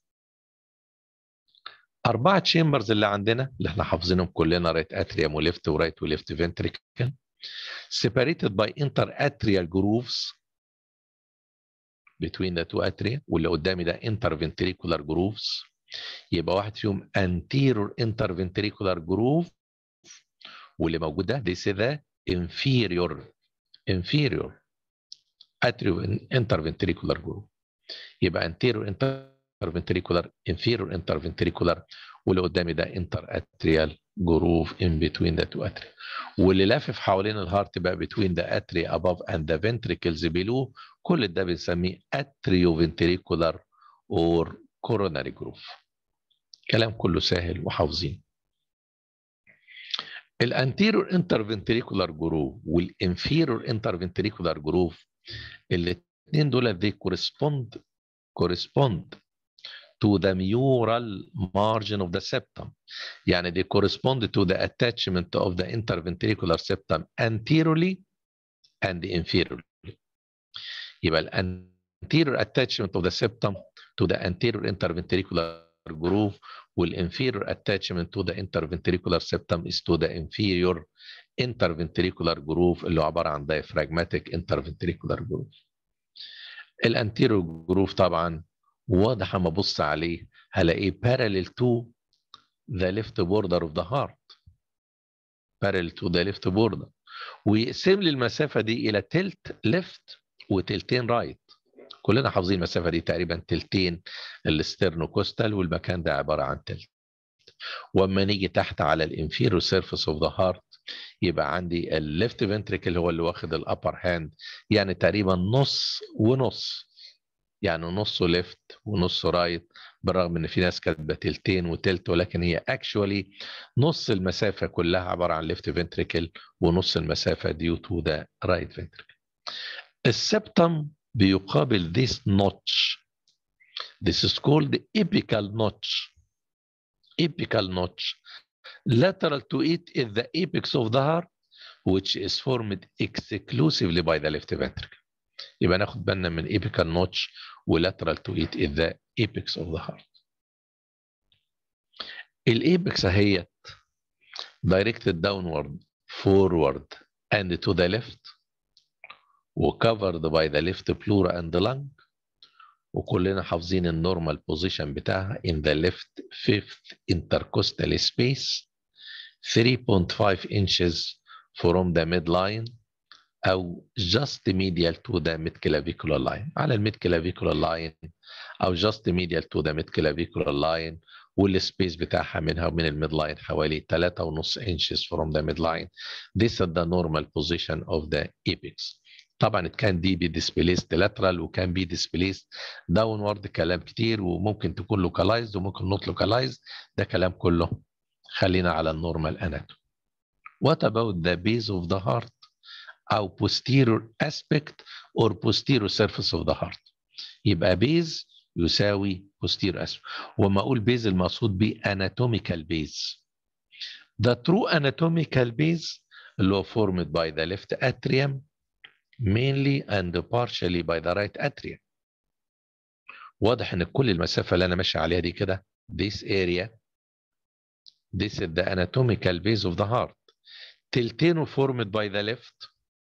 Speaker 1: أربعة تشامبرز اللي عندنا اللي احنا حافظينهم كلنا رايت اتريوم وليفت ورايت وليفت ventricle separated by interatrial grooves between the two atria واللي قدامي ده interventricular grooves يبقى واحد فيهم anterior interventricular groove واللي موجود ده this is the inferior inferior atrio interventricular groove يبقى anterior interventricular inferior interventricular واللي قدامي ده interatrial groove in between the two atria واللي لافف حوالين الهارت بقى between the atria above and the ventricles below كل ده بنسميه atrioventricular or coronary groove كلام كله سهل وحافظين الانتيرور انترفنتريكولار جروف والانفيرور انترفنتريكولار جروف الاثنين دول they correspond correspond to the mural margin of the septum يعني they correspond to the attachment of the interventricular septum anteriorly and inferiorly يبقى ال anterior attachment of the septum to the anterior interventricular groove والinferior attachment to the interventricular septum is to the inferior interventricular groove اللي هو عبارة عن diaphragmatic interventricular groove الانتيريور جروف طبعا واضح اما ابص عليه هلاقيه parallel to the left border of the heart parallel to the left border ويقسم لي المسافة دي إلى تلت ليفت وتلتين رايت كلنا حافظين المسافة دي تقريبا تلتين الاسترنوكوستال والمكان ده عبارة عن تلت واما نيجي تحت على الانفيرو سيرفيس اوف ذا هارت يبقى عندي الليفت فنتريكل هو اللي واخد الابر هاند يعني تقريبا نص ونص يعني نصه ليفت ونص رايت بالرغم ان في ناس كاتبه تلتين وتلت ولكن هي اكشولي نص المسافه كلها عباره عن ليفت فنتريكل ونص المسافه ديو تو ذا رايت فنتريكل السبتم بيقابل this notch this is called the apical notch apical notch lateral to it is the apex of the heart which is formed exclusively by the left ventricle يبقى ناخد بالنا من apical notch lateral to it is the apex of the heart الايبكس اهيت directed downward forward and to the left وcovered by the left pleura and the lung وكلنا حافظين النورمال بوزيشن بتاعها in the left fifth intercostal space 3.5 inches from the midline أو just medial to the midclavicular line على الميد clavicular line أو just medial to the midclavicular line والسبيس بتاعها منها ومن الميد لاين حوالي 3.5 inches from the midline. This is the normal position of the apex. طبعا it can be displaced lateral وكان be displaced downward كلام كتير وممكن تكون localized وممكن not localized ده كلام كله خلينا على النورمال anatomy. What about the base of the heart أو posterior aspect or posterior surface of the heart يبقى base يساوي posterior aspect وما أقول base المقصود به anatomical base The true anatomical base اللي هو formed by the left atrium mainly and partially by the right atrium واضح ان كل المسافه اللي انا ماشي عليها دي كده this area this is the anatomical base of the heart تلتينه formed by the left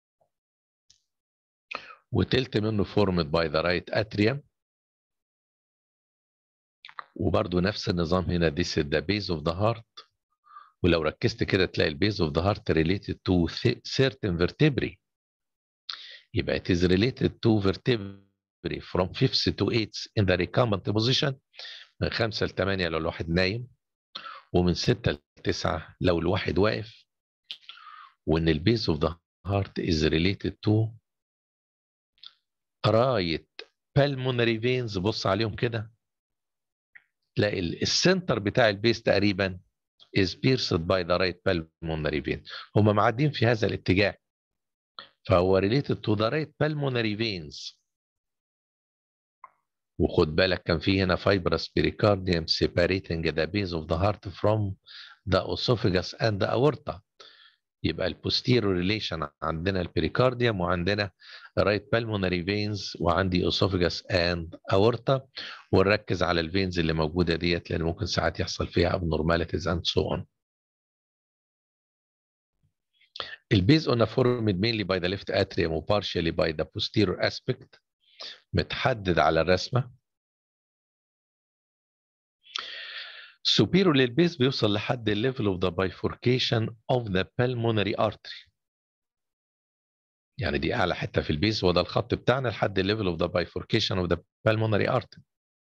Speaker 1: وتلت منه formed by the right atrium وبرضه نفس النظام هنا this is the base of the heart ولو ركزت كده تلاقي البيز of the heart related to certain vertebrae يبقى it is related to vertebrae from fifth to eighth in the recumbent position من خمسة لثمانية لو الواحد نايم ومن ستة لتسعة لو الواحد واقف وإن البيز of the heart is related to right pulmonary veins بص عليهم كده تلاقي السنتر بتاع البيس تقريبا is pierced by the right pulmonary vein هم معدين في هذا الاتجاه فهو related to the right pulmonary veins وخد بالك كان في هنا fibrous pericardium separating the base of the heart from the esophagus and the aorta يبقى البوستيرو ريليشن عندنا البريكارديوم وعندنا right pulmonary veins وعندي esophagus and aorta ونركز على الفينز اللي موجوده ديت لان ممكن ساعات يحصل فيها abnormalities and so on. البيز on formed mainly by the left atrium و partially by the posterior aspect متحدد على الرسمه superior للبيز بيوصل لحد ال level of the bifurcation of the pulmonary artery يعني دي اعلى حته في البيز وده الخط بتاعنا لحد ال level of the bifurcation of the pulmonary artery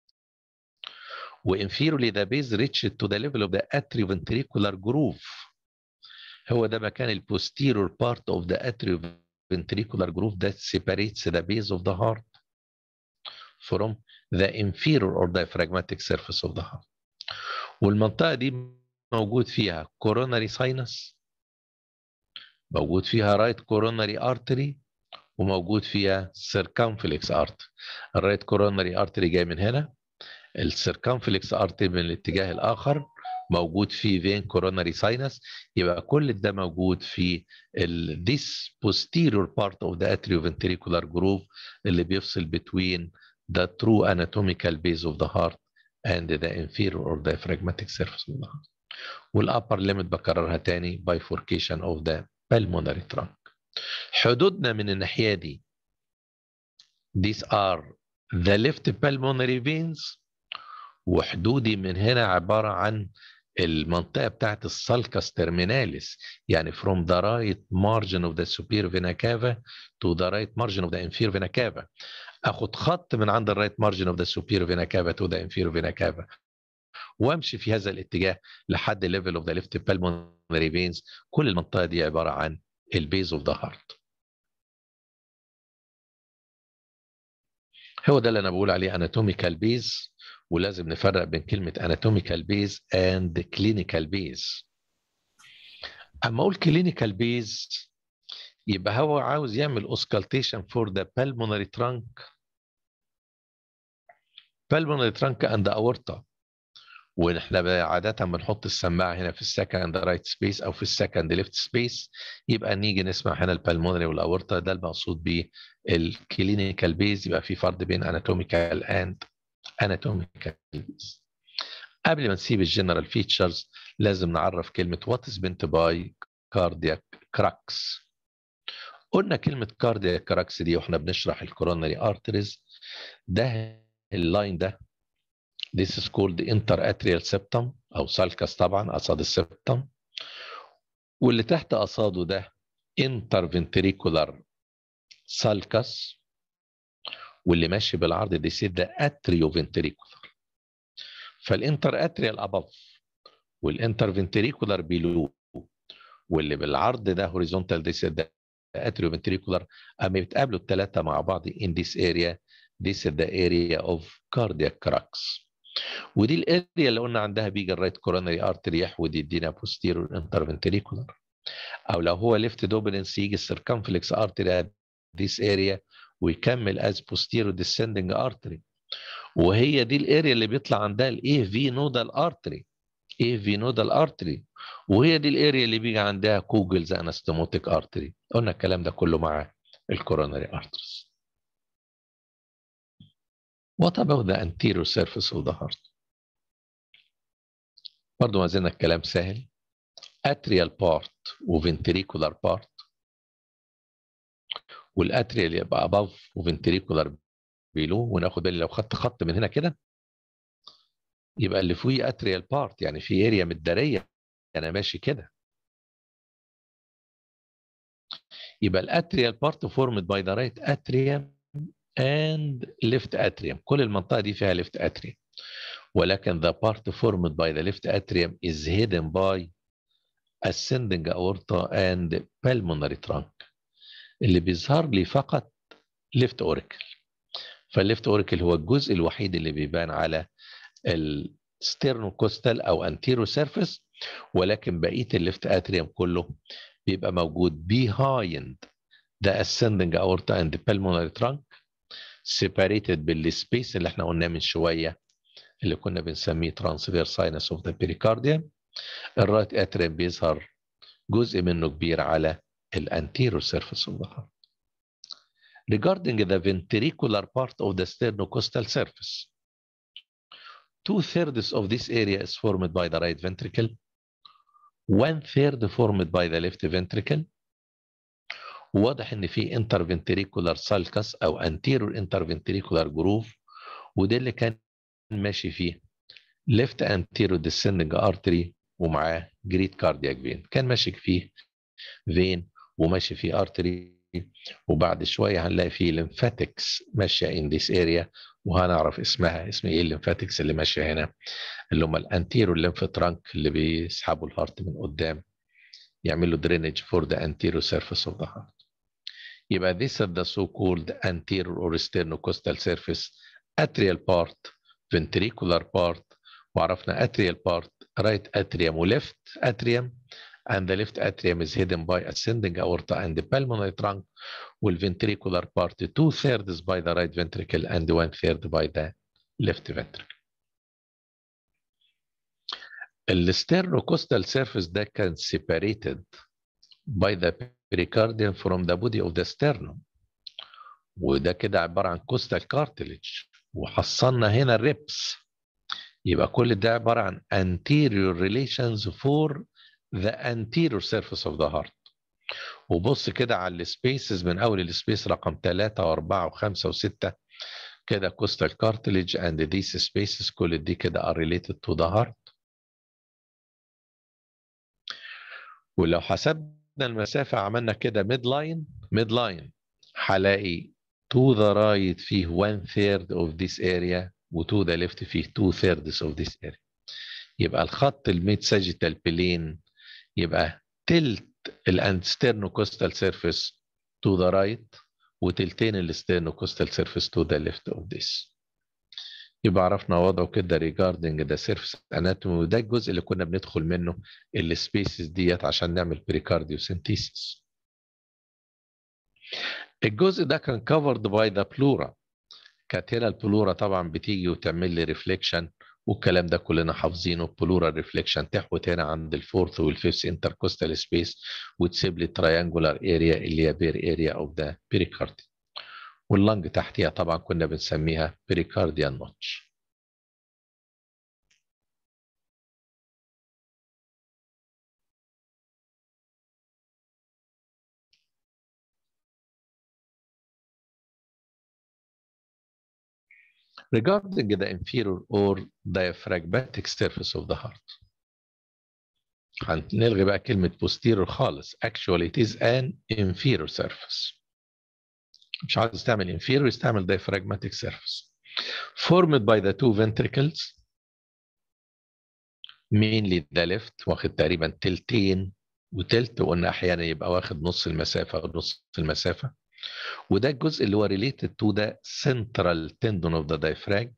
Speaker 1: وانفيرولي the base reached to the level of the atrioventricular groove هو ده مكان ال posterior part of the atrioventricular groove that separates the base of the heart from the inferior or diaphragmatic surface of the heart والمنطقة دي موجود فيها coronary sinus موجود فيها right coronary artery وموجود فيها circumflex artery الرايت coronary artery جاي من هنا السيركمفلكس artery من الاتجاه الآخر موجود في vein coronary sinus يبقى كل ده موجود في ال this posterior part of the atrioventricular groove اللي بيفصل between the true anatomical base of the heart and the inferior or diaphragmatic surface of the heart. والupper limit بكررها تاني bifurcation of the pulmonary trunk. حدودنا من الناحية دي these are the left pulmonary veins وحدودي من هنا عبارة عن المنطقة بتاعت السالكس terminalis يعني from the right margin of the superior vena cava to the right margin of the inferior vena cava اخد خط من عند الرايت مارجن اوف ذا superior vena cava to the inferior vena cava وامشي في هذا الاتجاه لحد ليفل اوف ذا ليفت pulmonary veins كل المنطقه دي عباره عن البيز اوف ذا هارت هو ده اللي انا بقول عليه anatomical base ولازم نفرق بين كلمه anatomical base and clinical base اما اقول clinical base يبقى هو عاوز يعمل auscultation for the pulmonary trunk pulmonary trunk and the aorta واحنا عادة بنحط السماعة هنا في السكند رايت سبيس أو في السكند ليفت سبيس يبقى نيجي نسمع هنا البلمونري والأورطة ده المقصود بيه الكلينيكال بيز يبقى في فرق بين اناتوميكال اند اناتوميكال بيز قبل ما نسيب الجنرال فيتشرز لازم نعرف كلمة وات از بنت باي كاردياك كراكس قلنا كلمة كاردياك كراكس دي واحنا بنشرح الكوروناري ارتريز ده اللاين ده This is called the interatrial septum أو سالكس طبعا قصاد السبتم واللي تحت قصاده ده interventricular sulcus واللي ماشي بالعرض دي سيد ده atrioventricular فالانتراتريال above والانترفنتريكولار below واللي بالعرض ده horizontal دي سيد ده atrioventricular اما بيتقابلوا الثلاثه مع بعض in this area this is the area of cardiac crux ودي الاريا اللي قلنا عندها بيجي الرايت كوروناري ارتري يحود يدينا بوستيرور انترفنتريكولار او لو هو ليفت دوبلنس يجي السيركمفلكس ارتري ذيس اريا ويكمل از بوستيرور ديسندنج ارتري وهي دي الاريا اللي بيطلع عندها الاي في نودال ارتري اي في نودال ارتري وهي دي الاريا اللي بيجي عندها كوجلز انستموتيك ارتري قلنا الكلام ده كله مع الكوروناري ارتريز What about the anterior surface of the heart? برضو ما زلنا الكلام سهل. Atrial part وventricular part. والاتريال يبقى above وventricular below وناخد بالي لو خدت خط من هنا كده يبقى اللي فوقيه atrial part يعني في اريا متداريه انا ماشي كده. يبقى الاتريال part formed by the right atrium and left atrium كل المنطقة دي فيها left atrium ولكن the part formed by the left atrium is hidden by ascending aorta and pulmonary trunk اللي بيظهر لي فقط left auricle فالليفت auricle هو الجزء الوحيد اللي بيبان على الستيرنوكوستال او anterior surface ولكن بقية الليفت atrium كله بيبقى موجود behind the ascending aorta and the pulmonary trunk separated بالسبيس اللي احنا قلناه من شويه اللي كنا بنسميه transverse sinus of the pericardium الرايت اتريم بيظهر جزء منه كبير على الانتيريور surface of the heart regarding the ventricular part of the sternocostal surface two thirds of this area is formed by the right ventricle one third formed by the left ventricle واضح ان في interventricular sulcus او anterior interventricular groove وده اللي كان ماشي فيه left anterior descending artery ومعاه great cardiac vein كان ماشي فيه vein وماشي فيه artery وبعد شوية هنلاقي فيه lymphatics ماشية in this area وهنعرف اسمها اسم ايه الليمفاتكس اللي ماشية هنا اللي هم الانتيرو lymph trunk اللي بيسحبوا الهارت من قدام يعملوا drainage for the anterior surface of the heart يبقى this is the so-called anterior or sternocostal surface atrial part ventricular part وعرفنا atrial part right atrium و left atrium and the left atrium is hidden by ascending aorta and the pulmonary trunk والventricular part two thirds by the right ventricle and one third by the left ventricle. الsternocostal surface ده كان separated by the pericardium from the body of the sternum وده كده عبارة عن costal cartilage وحصلنا هنا الريبس يبقى كل ده عبارة عن anterior relations for the anterior surface of the heart وبص كده على السبيسز من اول السبيس رقم 3 و4 و5 و6 كده coastal cartilage and these spaces كل دي كده are related to the heart ولو حسبنا المسافة عملنا كده mid line mid line هلاقي to the right فيه one third of this area و to the left فيه two thirds of this area يبقى الخط الميد ساجيتال بلين يبقى تلت الانسترنوكوستال سيرفيس to the right وتلتين السترنوكوستال سيرفيس to the left of this يبقى عرفنا وضعه كده regarding the surface anatomy وده الجزء اللي كنا بندخل منه السبيسز ديت عشان نعمل بريكارديوسينثيسيس الجزء ده كان covered by the pleura كانت هنا البلورا طبعا بتيجي وتعمل لي ريفليكشن والكلام ده كلنا حافظينه بلورال ريفليكشن تحوت هنا عند الفورث والفيفث انتركوستال سبيس وتسيب لي تريانجولار اريا اللي هي بير اريا اوف ذا بيريكاردي واللنج تحتيها طبعا كنا بنسميها بيريكارديال نوتش regarding the inferior or diaphragmatic surface of the heart. هنلغي بقى كلمة posterior خالص. Actually it is an inferior surface. مش عايز تعمل inferior استعمل diaphragmatic surface. Formed by the two ventricles mainly the left واخد تقريبا تلتين وتلت وقلنا احيانا يبقى واخد نص المسافة او نص المسافة. وده الجزء اللي هو related to the central tendon of the diaphragm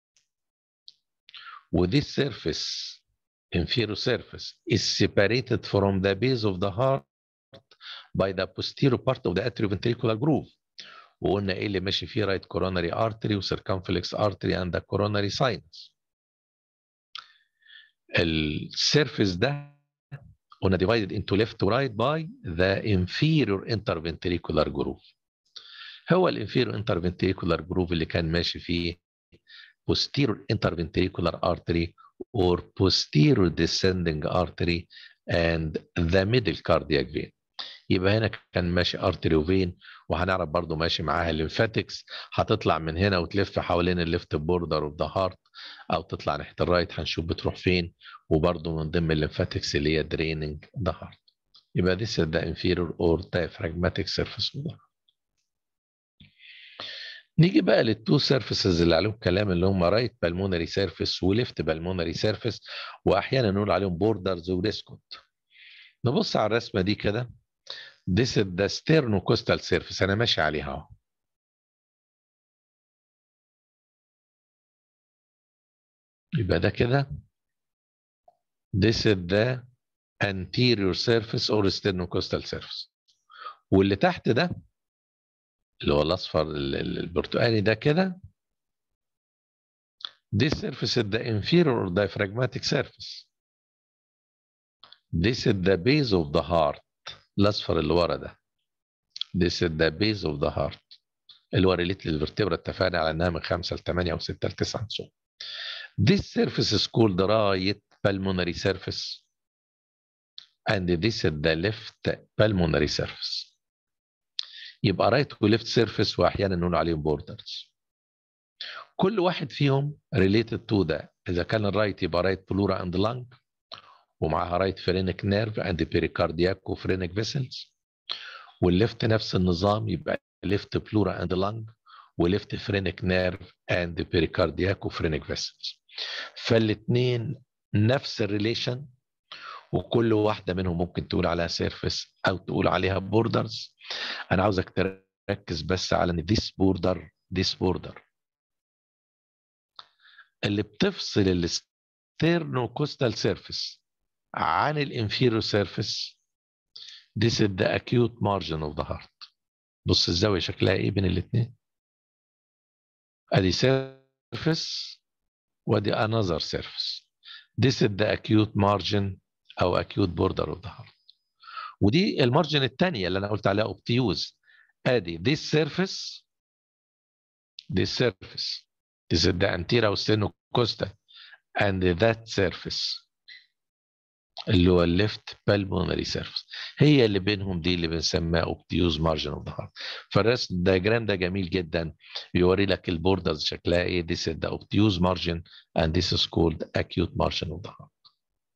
Speaker 1: وthis surface inferior surface is separated from the base of the heart by the posterior part of the atrioventricular groove وقلنا ايه اللي ماشي فيه right coronary artery و circumflex artery and the coronary sinus السيرفيس ده قلنا divided into left to right by the inferior interventricular groove هو الانفيرو interventricular groove اللي كان ماشي فيه posterior interventricular artery or posterior descending artery and the middle cardiac vein يبقى هنا كان ماشي artery وفين وهنعرف برضو ماشي معاها الليمفاتكس هتطلع من هنا وتلف حوالين الليفت بوردر اوف ذا هارت او تطلع ناحيه الرايت هنشوف بتروح فين وبرضو من ضمن الليمفاتكس اللي هي draining the heart يبقى this is the inferior or diaphragmatic surface of the heart نيجي بقى للتو سيرفيسز اللي عليهم كلام اللي هم رايت بالمونري سيرفيس وليفت بالمونري سيرفيس واحيانا نقول عليهم بوردرز وديسكوت نبص على الرسمه دي كده This is the sternocostal surface انا ماشي عليها اهو يبقى ده كده This is the anterior surface or sternocostal surface واللي تحت ده اللي هو الاصفر ال- ال- البرتقالي ده كده This surface is the inferior or diaphragmatic surface. This is the base of the heart. الأصفر اللي ورا ده. This is the base of the heart. اللي هو ريليت للفرتبرا اتفقنا على انها من 5 ل 8 او 6 ل 9 سو. This surface is called right pulmonary surface. And this is the left pulmonary surface. يبقى right و left surface واحيانا نقول عليهم borders. كل واحد فيهم related to ده اذا كان الرايت يبقى رايت بلورا اند لانج ومعاها رايت فرينك نيرف اند بيريكاردياك وفرينك فيسلز والليفت نفس النظام يبقى ليفت بلورا اند لانج وليفت فرينك نيرف اند بيريكاردياك وفرينك فيسلز فالاثنين نفس الريليشن وكل واحده منهم ممكن تقول عليها سيرفيس او تقول عليها بوردرز انا عاوزك تركز بس على ان this border this border اللي بتفصل الستيرنوكوستال سيرفيس عن الانفيرو سيرفيس This is the acute margin of the heart بص الزاوية شكلها ايه بين الاثنين ادي سيرفيس وادي another surface This is the acute margin او acute border of the heart ودي المارجن الثانية اللي انا قلت عليها اوبتيوز ادي this surface this surface This is the anterior sternocostal and that surface اللي هو الليفت pulmonary surface هي اللي بينهم دي اللي بنسميها obtuse margin of the heart فالرسم الدياجرام ده جميل جدا بيوري لك البوردرز شكلها ايه this is the obtuse margin and this is called acute margin of the heart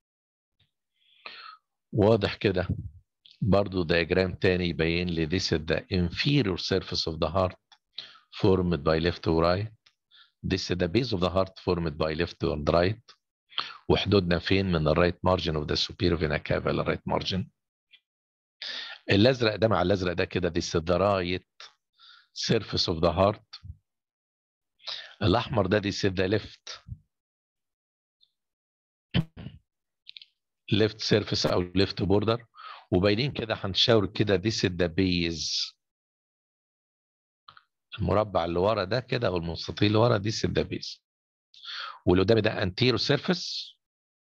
Speaker 1: واضح كده برضو دياجرام تاني يبين لي this is the inferior surface of the heart formed by left to right This is the base of the heart formed by left and right وحدودنا فين من الرايت مارجن اوف ذا superior vena cava للرايت مارجن الازرق ده مع الازرق ده كده this is the right surface of the heart الاحمر ده this is the left left surface او left border وباينين كده هنشاور كده this is the base المربع اللي ورا ده كده او المستطيل اللي ورا دي سيل بيز واللي قدامي ده انتيرو سيرفيس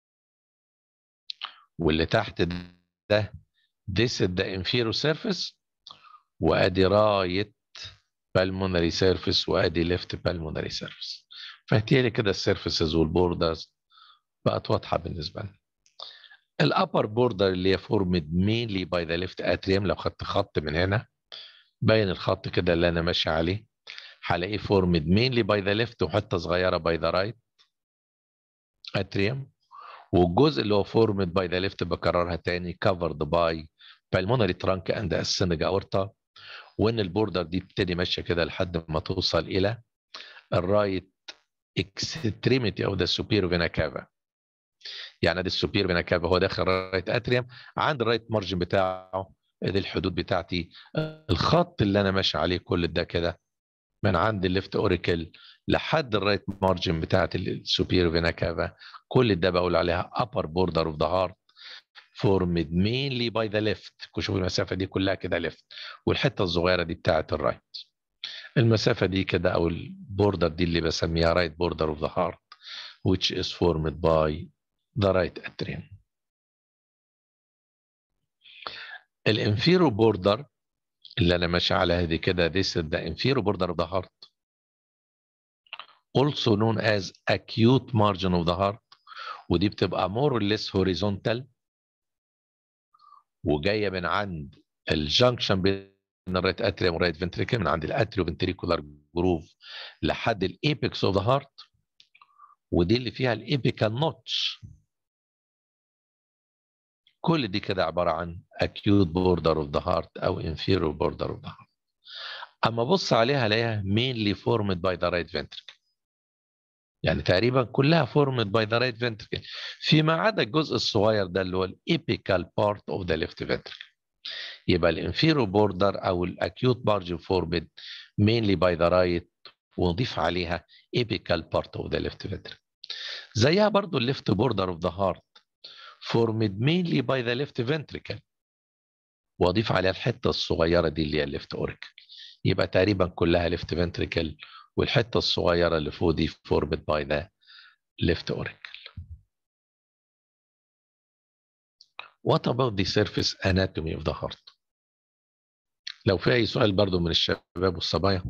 Speaker 1: واللي تحت ده this is the inferior surface وادي رايت pulmonary surface وادي left pulmonary surface فهتيلي كده السيرفيسز والبوردرز بقت واضحه بالنسبه لنا الابر بوردر اللي هي فورمد mainly by the left atrium لو خدت خط من هنا باين الخط كده اللي انا ماشي عليه هلاقيه فورمد mainly by the left وحته صغيره by the right atrium والجزء اللي هو formed by the left بكررها تاني covered by pulmonary trunk and ascending aorta وان البوردر دي بتبتدي ماشيه كده لحد ما توصل الى الرايت extremity of the superior vena cava يعني ده السوبير فينا كافا هو داخل رايت اتريوم عند الرايت مارجن بتاعه دي الحدود بتاعتي الخط اللي انا ماشي عليه كل ده كده من عند الليفت اوريكل لحد الرايت مارجن بتاعت السوبير فينا كافا كل ده بقول عليها upper border of the heart formed mainly by the left شوف المسافه دي كلها كده left والحته الصغيره دي بتاعت الرايت المسافه دي كده او البوردر دي اللي بسميها right border of the heart which is formed by the right atrium الانفيرو بوردر اللي انا ماشي على هذه كده this is the inferior border of the heart also known as acute margin of the heart ودي بتبقى more or less horizontal وجايه من عند الجنكشن بين الرايت اتريوم والرايت فنتريكل من عند الاتريو فنتريكولار جروف لحد الايبكس اوف ذا هارت ودي اللي فيها الايبيكال نوتش كل دي كده عباره عن acute border of the heart او inferior border of the heart اما بص عليها الاقيها mainly formed by the right ventricle يعني تقريبا كلها formed by the right ventricle فيما عدا الجزء الصغير ده اللي هو الابيكال part of the left ventricle يبقى الانفيرو بوردر او الاكيوت مارجن formed mainly by the right ونضيف عليها apical part of the left ventricle زيها برضو الليفت بوردر of the heart formed mainly by the left ventricle واضيف عليها الحته الصغيره دي اللي هي الليفت اوريكل يبقى تقريبا كلها ليفت فنتريكل والحته الصغيره اللي فوق دي فورمد باي ذا ليفت اوريكل What about the surface anatomy of the heart? لو في أي سؤال برضو من الشباب والصبايا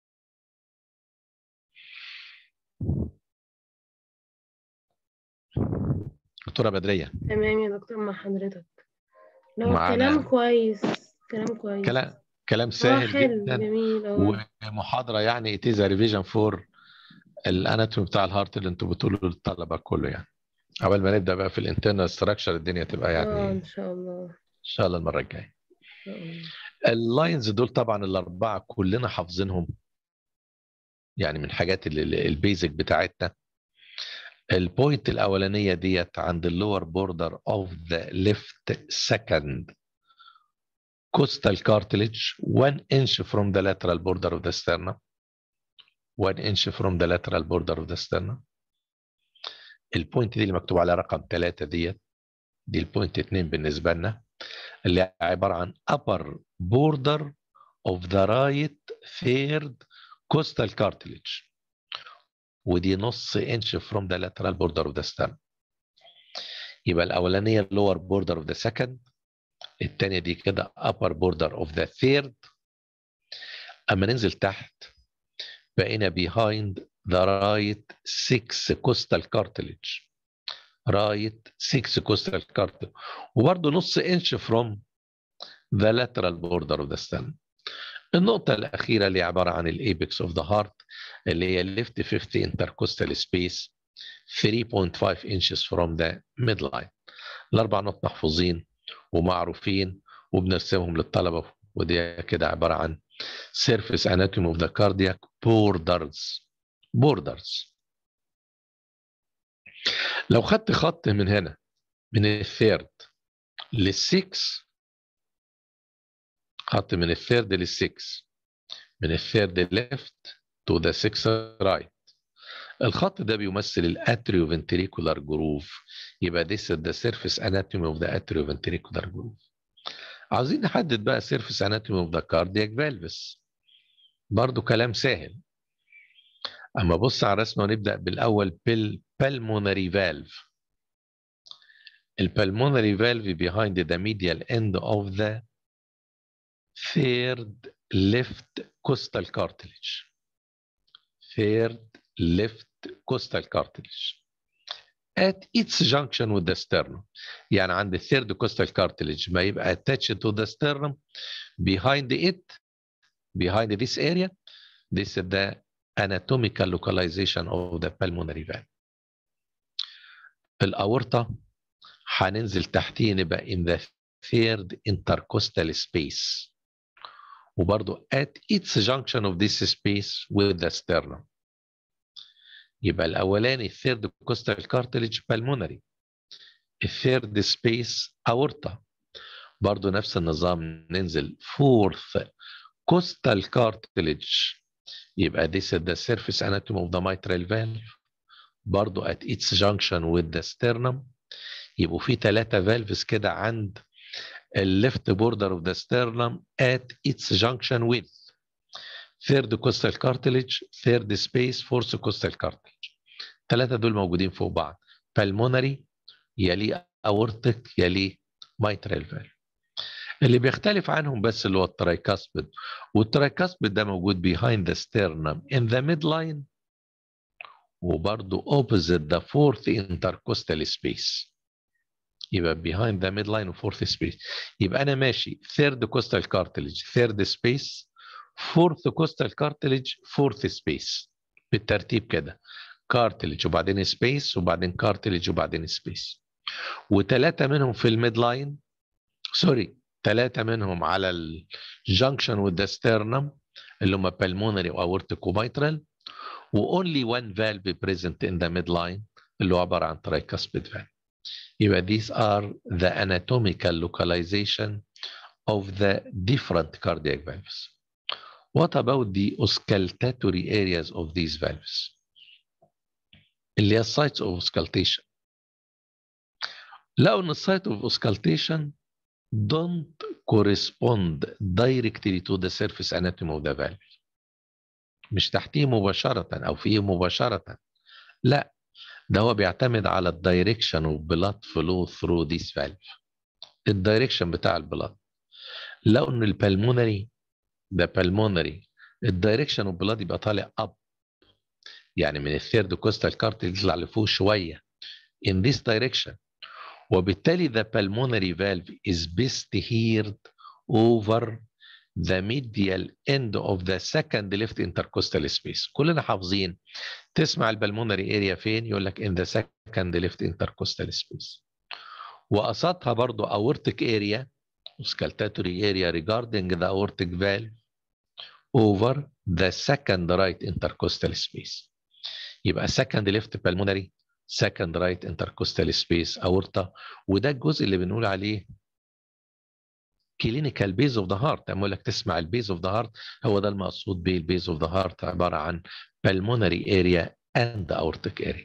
Speaker 1: دكتورة بدرية
Speaker 3: تمام يا دكتور مع حضرتك لو
Speaker 1: معانا-
Speaker 3: كلام كويس كلام كويس
Speaker 1: كلام كلام
Speaker 3: آه،
Speaker 1: سهل
Speaker 3: حلو
Speaker 1: جدا
Speaker 3: جميل اه
Speaker 1: ومحاضرة يعني it is a revision for الاناتومي بتاع الهارت اللي انتوا بتقولوا للطلبة كله يعني قبل ما نبدأ بقى في الانترنال ستراكشر الدنيا تبقى يعني
Speaker 3: اه
Speaker 1: ان
Speaker 3: ان شاء الله
Speaker 1: شاء الله المرة الجاية
Speaker 3: ان شاء الله
Speaker 1: اللاينز دول طبعا الأربعة كلنا حافظينهم يعني من حاجات البيزك بتاعتنا البوينت الأولانية ديت عند اللور بوردر اوف ذا ليفت سكند coastal cartilage one inch from the lateral border of the sternum one inch from the lateral border of the sternum البوينت دي اللي مكتوب عليها رقم ثلاثة ديت دي البوينت اتنين بالنسبة لنا اللي عبارة عن upper border of the right third coastal cartilage ودي نص انش from the lateral border of the sternum يبقى الأولانية lower border of the second التانية دي كده upper border of the third أما ننزل تحت بقينا behind the right six coastal cartilage right six coastal cartilage وبرضه نص انش from the lateral border of the sternum النقطة الأخيرة اللي عبارة عن الأبيكس اوف ذا هارت اللي هي left 50 intercostal space 3.5 inches from the midline الأربع نقط محفوظين ومعروفين وبنرسمهم للطلبة ودي كده عبارة عن surface anatomy of the cardiac borders borders لو خدت خط من هنا من الثيرد للسكس خط من الثيرد للسكس من الثيرد ليفت تو ذا سكس رايت الخط ده بيمثل الاتريو فنتريكولار جروف يبقى this is the surface anatomy of the atrioventricular groove عاوزين نحدد بقى surface anatomy of the cardiac valves برضو كلام سهل اما بص على الرسمه ونبدا بالاول بالpulmonary valve الpulmonary valve behind the medial end of the third left costal cartilage third left costal cartilage at its junction with the sternum يعني عند الثيرد costal cartilage ما يبقى attached to the sternum behind it behind this area this is the anatomical localization of the pulmonary valve الأورطة هننزل تحتيه نبقى in the third intercostal space وبرضو at its junction of this space with the sternum يبقى الأولاني third costal cartilage pulmonary الثيرد سبيس أورطة برضو نفس النظام ننزل fourth costal cartilage يبقى this is the surface anatomy of the mitral valve برضو at its junction with the sternum يبقوا في ثلاثة valves كده عند الليفت border of the sternum at its junction with third costal cartilage third space fourth costal cartilage الثلاثة دول موجودين فوق بعض pulmonary يليه aortic يليه mitral valve اللي بيختلف عنهم بس اللي هو الترايكاسبيد والترايكاسبيد ده موجود behind the sternum in the midline وبرضه opposite the fourth intercostal space يبقى behind the midline و fourth space يبقى أنا ماشي third costal cartilage third space fourth costal cartilage fourth space بالترتيب كده cartilage وبعدين space وبعدين cartilage وبعدين space وثلاثة منهم في الميد لاين سوري ثلاثة منهم على الجنكشن with the sternum اللي هم pulmonary و aortic و mitral و only one valve present in the midline اللي هو عبارة عن tricuspid valve يبقى these are the anatomical localization of the different cardiac valves. What about the auscultatory areas of these valves? اللي هي sites of auscultation. لقوا ان السايت of auscultation don't correspond directly to the surface anatomy of the valve مش تحتيه مباشرة أو فيه مباشرة لا ده هو بيعتمد على الدايركشن اوف بلاد فلو ثرو ذيس فالف الدايركشن بتاع البلاد لو ان البلمونري ده بالمونري الدايركشن اوف بلاد يبقى طالع اب يعني من الثيرد كوستال كارت يطلع لفوق شويه in this direction وبالتالي the pulmonary valve is best heard over the medial end of the second left intercostal space كلنا حافظين تسمع البلمونري اريا فين يقول لك in the second left intercostal space وقصدها برضو aortic area auscultatory area regarding the aortic valve over the second right intercostal space يبقى second left pulmonary second right intercostal space aorta وده الجزء اللي بنقول عليه كلينيكال بيز اوف ذا هارت اما لك تسمع البيز اوف ذا هارت هو ده المقصود به البيز اوف ذا هارت عباره عن pulmonary area and aortic area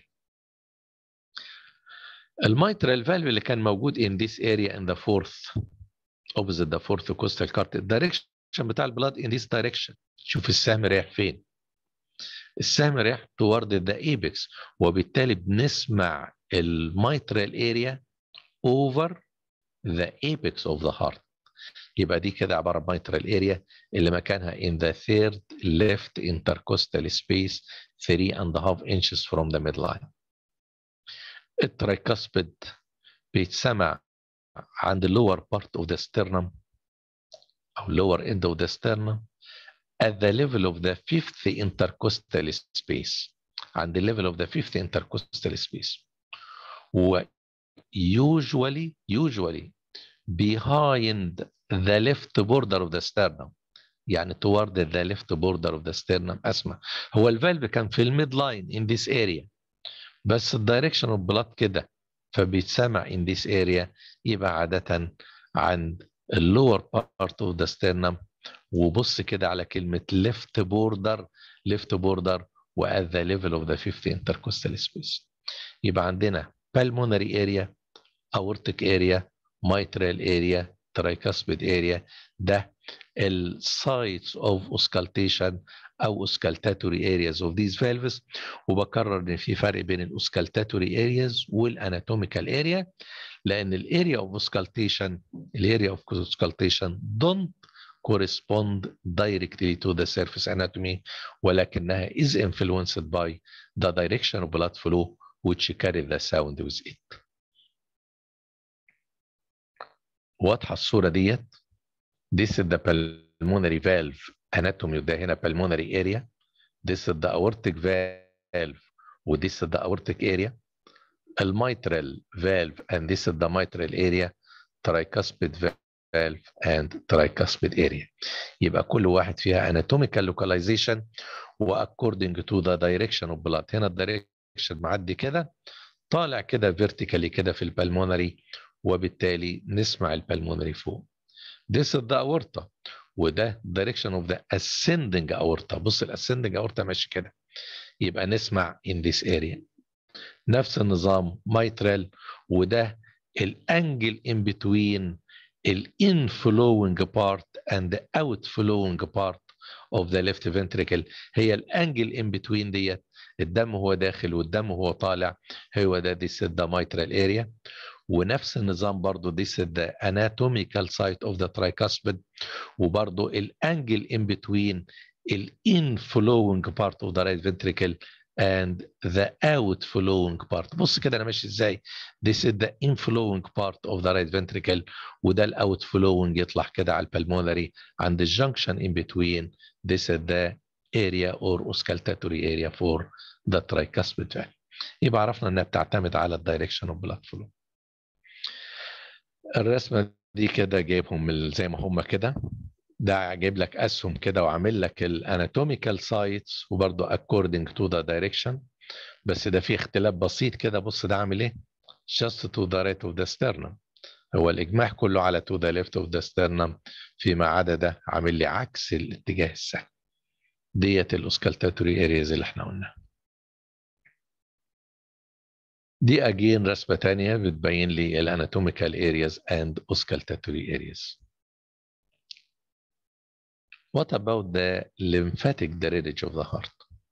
Speaker 1: الميترال فالف اللي كان موجود in this area in the fourth opposite the fourth costal cart الدايركشن بتاع البلاد in this direction شوف السهم رايح فين السهم رايح toward the apex وبالتالي بنسمع الميترال area over the apex of the heart يبقى دي كده عباره عن mitral area اللي مكانها in the third left intercostal space 3 and a half inches from the midline. الترايكاسبيد بيتسمع عند lower part of the sternum أو lower end of the sternum at the level of the fifth intercostal space عند the level of the fifth intercostal space و usually usually behind the left border of the sternum يعني toward the left border of the sternum اسمع هو الفالف كان في الميد لاين in this area بس الدايركشن اوف بلاد كده فبيتسمع in this area يبقى عادة عند اللور بارت اوف ذا sternum وبص كده على كلمة left border left border و at the level of the fifth intercostal space يبقى عندنا pulmonary area aortic area mitral area tricuspid area ده ال sites of auscultation او auscultatory areas of these valves وبكرر ان في فرق بين الاوسكالتاتوري areas والاناتوميكال area لان الاريا اوف auscultation الاريا اوف auscultation don't correspond directly to the surface anatomy ولكنها is influenced by the direction of blood flow which carry the sound with it. واضحة الصورة ديت This is the pulmonary valve anatomy ده هنا pulmonary area This is the aortic valve و this is the aortic area الميترال valve and this is the mitral area tricuspid valve and tricuspid area يبقى كل واحد فيها anatomical localization و according to the direction of blood هنا الدايركشن معدي كده طالع كده vertically كده في البلمونري وبالتالي نسمع البلمونري فوق This is the aorta وده direction of the ascending aorta بص الاسcending aorta ماشي كده يبقى نسمع in this area نفس النظام mitral وده الانجل in between الانفلوينج بارت and the outflowing part of the left ventricle هي الانجل in between ديت الدم هو داخل والدم هو طالع هو ده this is the mitral area ونفس النظام برضو this is the anatomical site of the tricuspid وبرضو الانجل in between الانفلوينج part of the right ventricle and the outflowing part بص كده انا ماشي ازاي this is the inflowing part of the right ventricle وده الاوتفلوينج يطلع كده على البلمونري عند الجنكشن in between this is the area or auscultatory area for the tricuspid valve يبقى عرفنا انها بتعتمد على الدايركشن اوف بلاد فلو الرسمه دي كده جايبهم زي ما هم كده ده جايب لك اسهم كده وعامل لك الاناتوميكال سايتس وبرضه according to the direction بس ده فيه اختلاف بسيط كده بص ده عامل ايه just to the right of the sternum هو الاجماع كله على to the left of the sternum فيما عدا ده عامل لي عكس الاتجاه السهم ديت الاوسكالتاتوري ارياز اللي احنا قلناها دي اجين رسمه تانية بتبين لي الاناتوميكال ارياز اند اوسكالتاتوري ارياز What about the lymphatic drainage of the heart?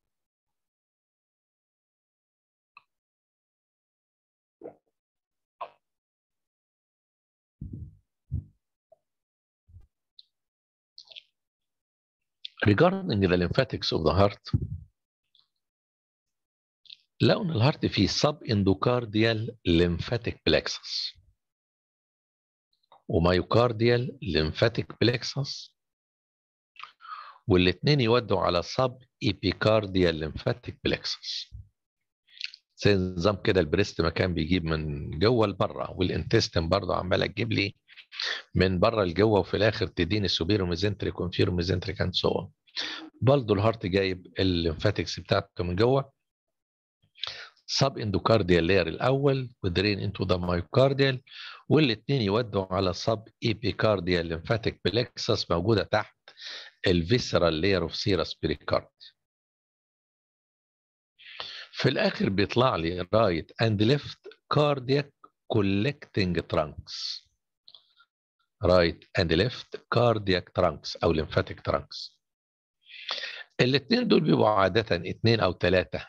Speaker 1: Regarding the lymphatics of the heart, لقوا ان الهارت فيه sub endocardial lymphatic plexus ومايوكارديال lymphatic plexus والاثنين يودوا على sub epicardial lymphatic plexus زي نظام كده البريست ما كان بيجيب من جوه لبره والانتستين برضه عماله تجيب لي من بره لجوه وفي الاخر تديني سوبيرو ميزنتريك وانفيرو ميزنتريك اند سو اون برضه الهارت جايب الليمفاتكس بتاعته من جوه سب اندوكارديال لاير الاول ودرين انتو ذا مايوكارديال والاثنين يودوا على سب ايبيكارديال ليمفاتيك بلكسس موجوده تحت الفيسرال لاير اوف سيرس بيريكارد في الاخر بيطلع لي رايت اند ليفت كاردياك كولكتنج ترانكس رايت اند ليفت كاردياك ترانكس او ليمفاتيك ترانكس الاثنين دول بيبقوا عاده اثنين او ثلاثه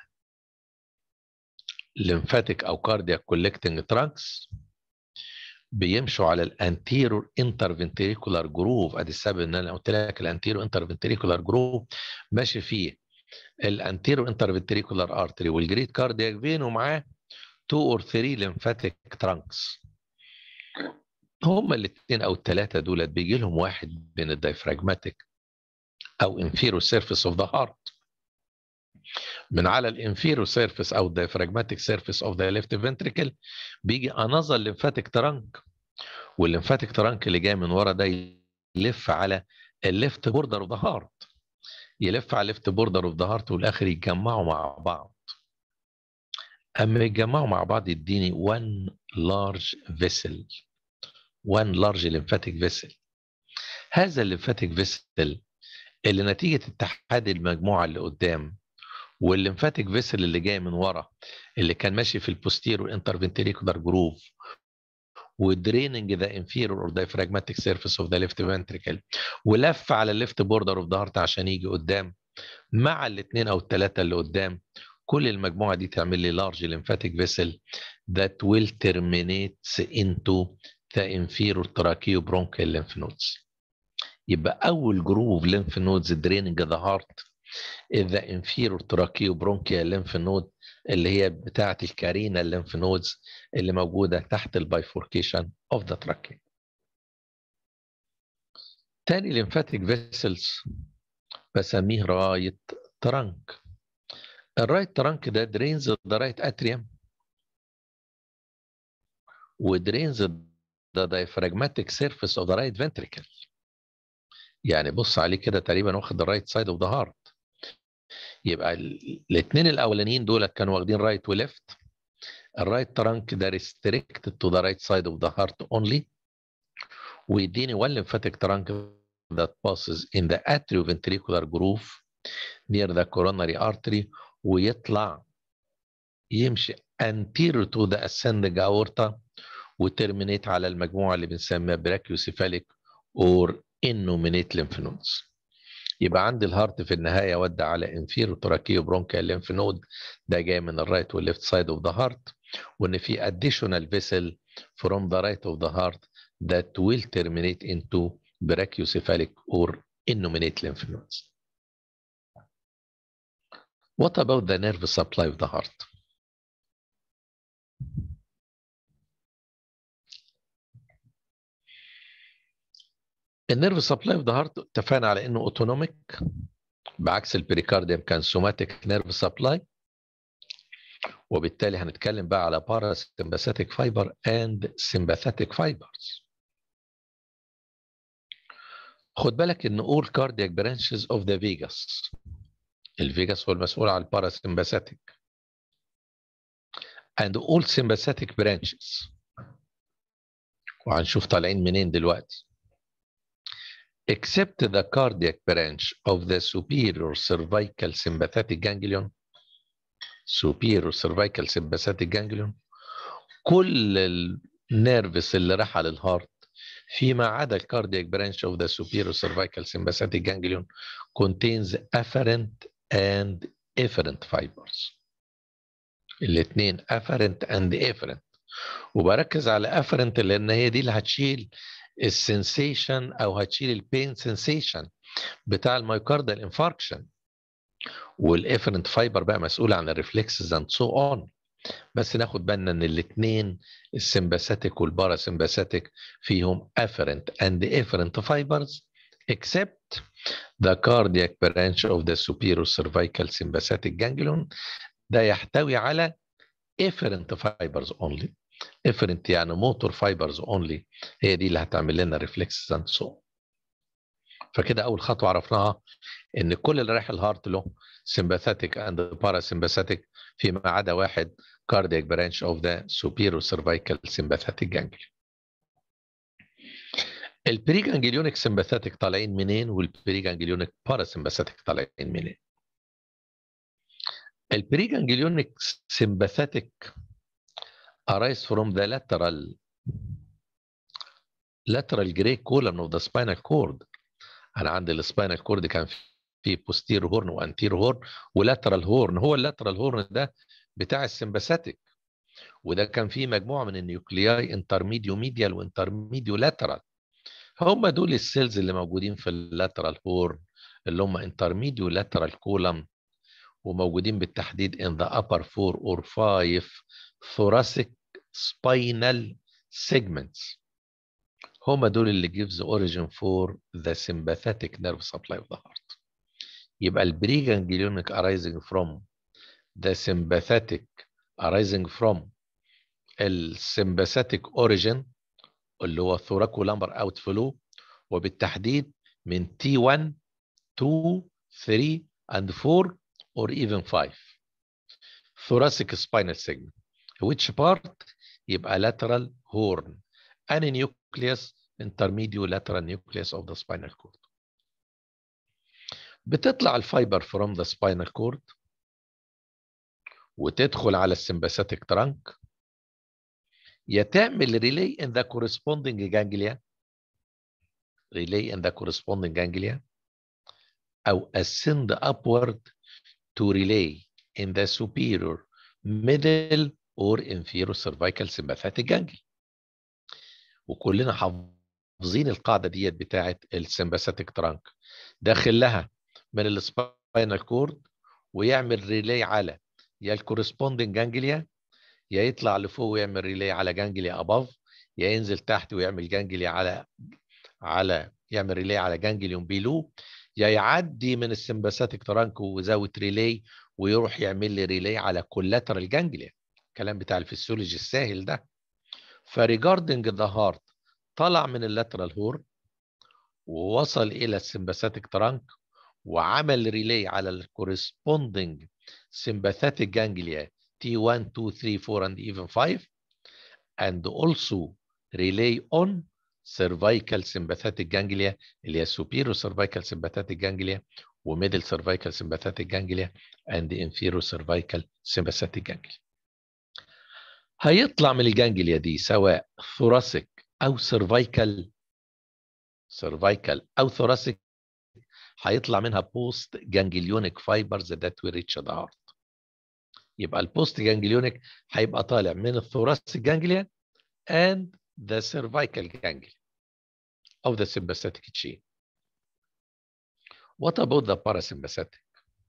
Speaker 1: lymphatic او cardiac collecting trunks بيمشوا على الانتيرور انترفنتريكولار جروف ادي السبب ان انا قلت لك الانتيرور انترفنتريكولار جروف ماشي فيه الانتيرور انترفنتريكولار ارتري والجريد كاردياك فين ومعاه 2 اور 3 lymphatic trunks هما الاثنين او الثلاثه دولت بيجي لهم واحد بين الدايفراجماتيك او inferior surface of the heart من على الانفيرو سيرفيس او الديافراجماتيك سيرفيس اوف ذا ليفت فنتريكل بيجي انذر ليمفاتيك ترانك والليمفاتيك ترانك اللي جاي من ورا ده يلف على الليفت بوردر اوف ذا هارت يلف على الليفت بوردر اوف ذا هارت والاخر يتجمعوا مع بعض اما يتجمعوا مع بعض يديني one large vessel one large lymphatic vessel هذا الليمفاتيك فيسل اللي نتيجه اتحاد المجموعه اللي قدام والليمفاتيك فيسل اللي جاي من ورا اللي كان ماشي في البوستيرو انترفنتريكولار جروف ودريننج ذا انفيرور اور diaphragmatic سيرفيس اوف ذا ليفت ventricle ولف على الليفت بوردر اوف ذا هارت عشان يجي قدام مع الاثنين او الثلاثه اللي قدام كل المجموعه دي تعمل لي لارج lymphatic vessel that will terminate into the inferior tracheobronchial lymph nodes يبقى اول جروف lymph nodes draining the heart the inferior tracheobronchial lymph node اللي هي بتاعة الكارينا lymph nodes اللي موجودة تحت البايفوركيشن of the trachea. تاني lymphatic vessels بسميه رايت ترانك. الرايت ترانك ده drains the right atrium ودرينز the diaphragmatic surface of the right ventricle. يعني بص عليه كده تقريبا واخد الرايت سايد اوف ذا هارت. يبقى الاثنين الاولانيين دول كانوا واخدين رايت وليفت الرايت ترانك ده restricted to the right side of the heart only ويديني one lymphatic trunk that passes in the atrioventricular groove near the coronary artery ويطلع يمشي anterior to the ascending aorta وترمينيت على المجموعه اللي بنسميها brachiocephalic or innominate lymph nodes. يبقى عندي الهارت في النهايه ودى على انفيرو تراكيو برونكيال ليمف نود ده جاي من الرايت والليفت سايد اوف ذا هارت وان في additional vessel from the right of the heart that will terminate into brachiocephalic or innominate lymph nodes. What about the nerve supply of the heart? النيرف سبلاي اوف ذا هارت اتفقنا على انه اوتونوميك بعكس البريكارديوم كان سوماتيك نيرف سبلاي وبالتالي هنتكلم بقى على باراسمباثيك فايبر اند سمباثيك فايبرز خد بالك ان all cardiac branches of the vagus الفيجاس هو المسؤول عن الباراسمباثيك and all sympathetic branches وهنشوف طالعين منين دلوقتي except the cardiac branch of the superior cervical sympathetic ganglion superior cervical sympathetic ganglion كل النيرفس اللي راح على الهارت فيما عدا الكاردياك برانش of the superior cervical sympathetic ganglion contains afferent and efferent fibers الاثنين afferent and efferent وبركز على afferent لان هي دي اللي هتشيل السنسيشن او هتشيل البين سنسيشن بتاع الميوكاردال انفاركشن والافرنت فايبر بقى مسؤول عن الريفلكسز اند سو اون بس ناخد بالنا ان الاثنين السمباثيك والباراسمباثيك فيهم afferent and efferent fibers except the cardiac branch of the superior cervical sympathetic ganglion ده يحتوي على efferent fibers only efferent يعني motor fibers only هي دي اللي هتعمل لنا reflexes and so on فكده اول خطوه عرفناها ان كل اللي رايح الهارت له sympathetic and parasympathetic فيما عدا واحد cardiac branch of the superior cervical sympathetic ganglion. البريجانجليونيك sympathetic طالعين منين والبريجانجليونيك parasympathetic طالعين منين؟ البريجانجليونيك sympathetic arise from the lateral lateral gray column of the spinal cord. انا عندي السباينال كورد كان فيه posterior هورن وانتير هورن ولاترال هورن هو اللاترال هورن ده بتاع السمباثيك وده كان فيه مجموعه من النيوكلياي انترميديو ميديال وانترميديو لاترال هم دول السيلز اللي موجودين في اللاترال هورن اللي هم انترميديو لاترال كولم وموجودين بالتحديد in the upper four or five thoracic spinal segments هم دول اللي gives origin for the sympathetic nerve supply of the heart يبقى البريجانجليونيك arising from the sympathetic arising from السمباثيك origin اللي هو ثوراكو لامبر اوت فلو وبالتحديد من T1 2 3 and 4 or even 5 thoracic spinal segment which part يبقى lateral horn and nucleus intermediate lateral nucleus of the spinal cord بتطلع الفايبر from the spinal cord وتدخل على السمباثيك ترانك يا تعمل relay in the corresponding ganglia relay in the corresponding ganglia أو ascend upward to relay in the superior middle or inferior cervical sympathetic ganglia وكلنا حافظين القاعدة ديت بتاعت السمباثيك ترانك داخل لها من السباينال كورد ويعمل ريلي على يا الكورسبوندنج جانجليا يا يطلع لفوق ويعمل ريلي على جانجليا اباف يا ينزل تحت ويعمل جانجليا على على يعمل ريلي على جانجليون بيلو يا يعدي من السمباثيك ترانك وزاويه ريلي ويروح يعمل لي ريلي على كولاترال جانجليا الكلام بتاع الفسيولوجي السهل ده فريجاردنج ذا هارت طلع من اللاترال هور ووصل الى السمباثيك ترانك وعمل ريلي على الكورسبوندنج sympathetic ganglia T1, 2, 3, 4 and even 5 and also relay on cervical sympathetic ganglia اللي هي superior cervical sympathetic ganglia و middle cervical sympathetic ganglia and inferior cervical sympathetic ganglia هيطلع من الجانجليا دي سواء thoracic أو cervical cervical أو thoracic هيطلع منها post ganglionic fibers that will reach the heart يبقى البوست جانجليونيك هيبقى طالع من الثوراسيك جانجليا and the cervical ganglia of the sympathetic chain. What about the parasympathetic?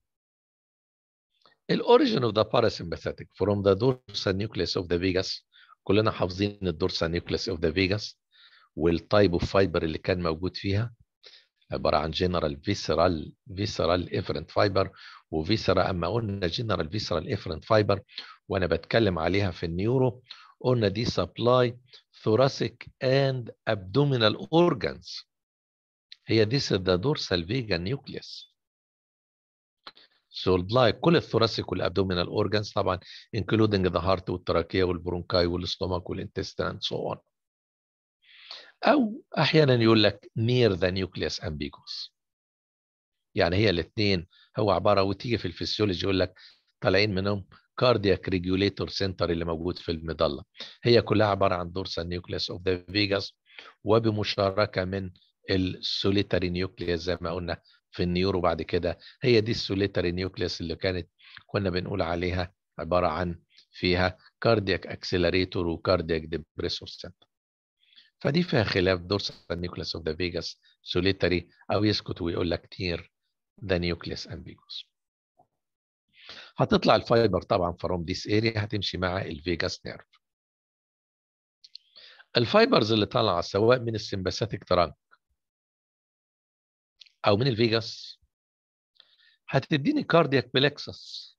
Speaker 1: The origin of the parasympathetic from the dorsal nucleus of the vagus كلنا حافظين الدورسال nucleus of the vagus والتايب اوف فايبر اللي كان موجود فيها عباره عن جنرال فيسرال فيسرال افرنت فايبر وفيسرا اما قلنا جنرال فيسرال افرنت فايبر وانا بتكلم عليها في النيورو قلنا دي سبلاي ثوراسيك اند ابدومينال اورجانز هي دي ذا دورسال فيجا نيوكليوس سبلاي كل الثوراسيك والابدومينال اورجانز طبعا انكلودنج ذا هارت والتراكيه والبرونكاي والاستومك والانتستين اند سو اون او احيانا يقول لك near the nucleus ambiguous يعني هي الاثنين هو عباره وتيجي في الفسيولوجي يقول لك طالعين منهم كاردياك ريجوليتور سنتر اللي موجود في المظله هي كلها عباره عن دورسال نيوكليس اوف ذا فيجاس وبمشاركه من السوليتاري نيوكليوس زي ما قلنا في النيورو بعد كده هي دي السوليتاري نيوكليوس اللي كانت كنا بنقول عليها عباره عن فيها كاردياك اكسلريتور وكاردياك ديبريسور سنتر فدي فيها خلاف دورسال نيوكليوس اوف ذا فيجاس سوليتاري او يسكت ويقول لك نير ذا نيوكليوس امبيجوس هتطلع الفايبر طبعا فروم ذيس اريا هتمشي مع الفيجاس نيرف الفايبرز اللي طالعه سواء من السمباثيك ترانك او من الفيجاس هتديني كاردياك بلكسس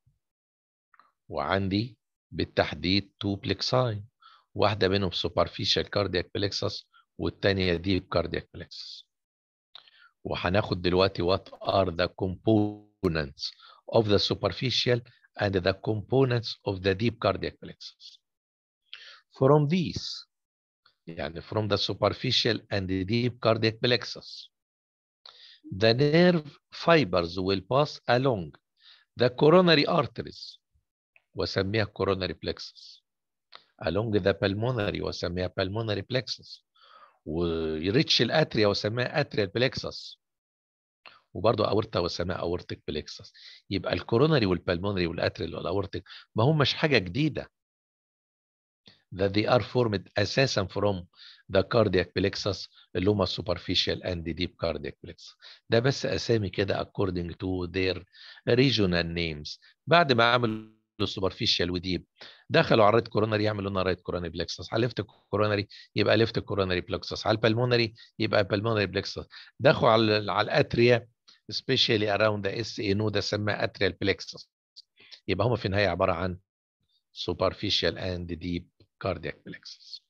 Speaker 1: وعندي بالتحديد تو بلكساي واحده منهم سوبرفيشال كاردياك بلكسس والثانيه ديب كاردياك بلكسس وهناخد دلوقتي what are the components of the superficial and the components of the deep cardiac plexus. From these, يعني from the superficial and the deep cardiac plexus, the nerve fibers will pass along the coronary arteries وسميها coronary plexus along the pulmonary وسميها pulmonary plexus ويريتش الاتريا وسميها atrial plexus وبرضه اورتا وسماها اورتيك بليكسس يبقى الكوروناري والبلمونري والاتريال والاورتيك ما همش حاجه جديده that they are formed اساسا from the cardiac plexus اللي هم superficial and deep cardiac plexus ده بس اسامي كده according to their regional names بعد ما عملوا superficial وديب دخلوا على الرايت كوروناري يعملوا لنا رايت كوروناري بلكسس على ليفت كوروناري يبقى ليفت كوروناري بلكسس على البلمونري يبقى بالمونري بلكسس دخلوا على على الاتريا especially around the SA node ده سماه atrial plexus يبقى هما في النهاية عبارة عن superficial and deep cardiac plexus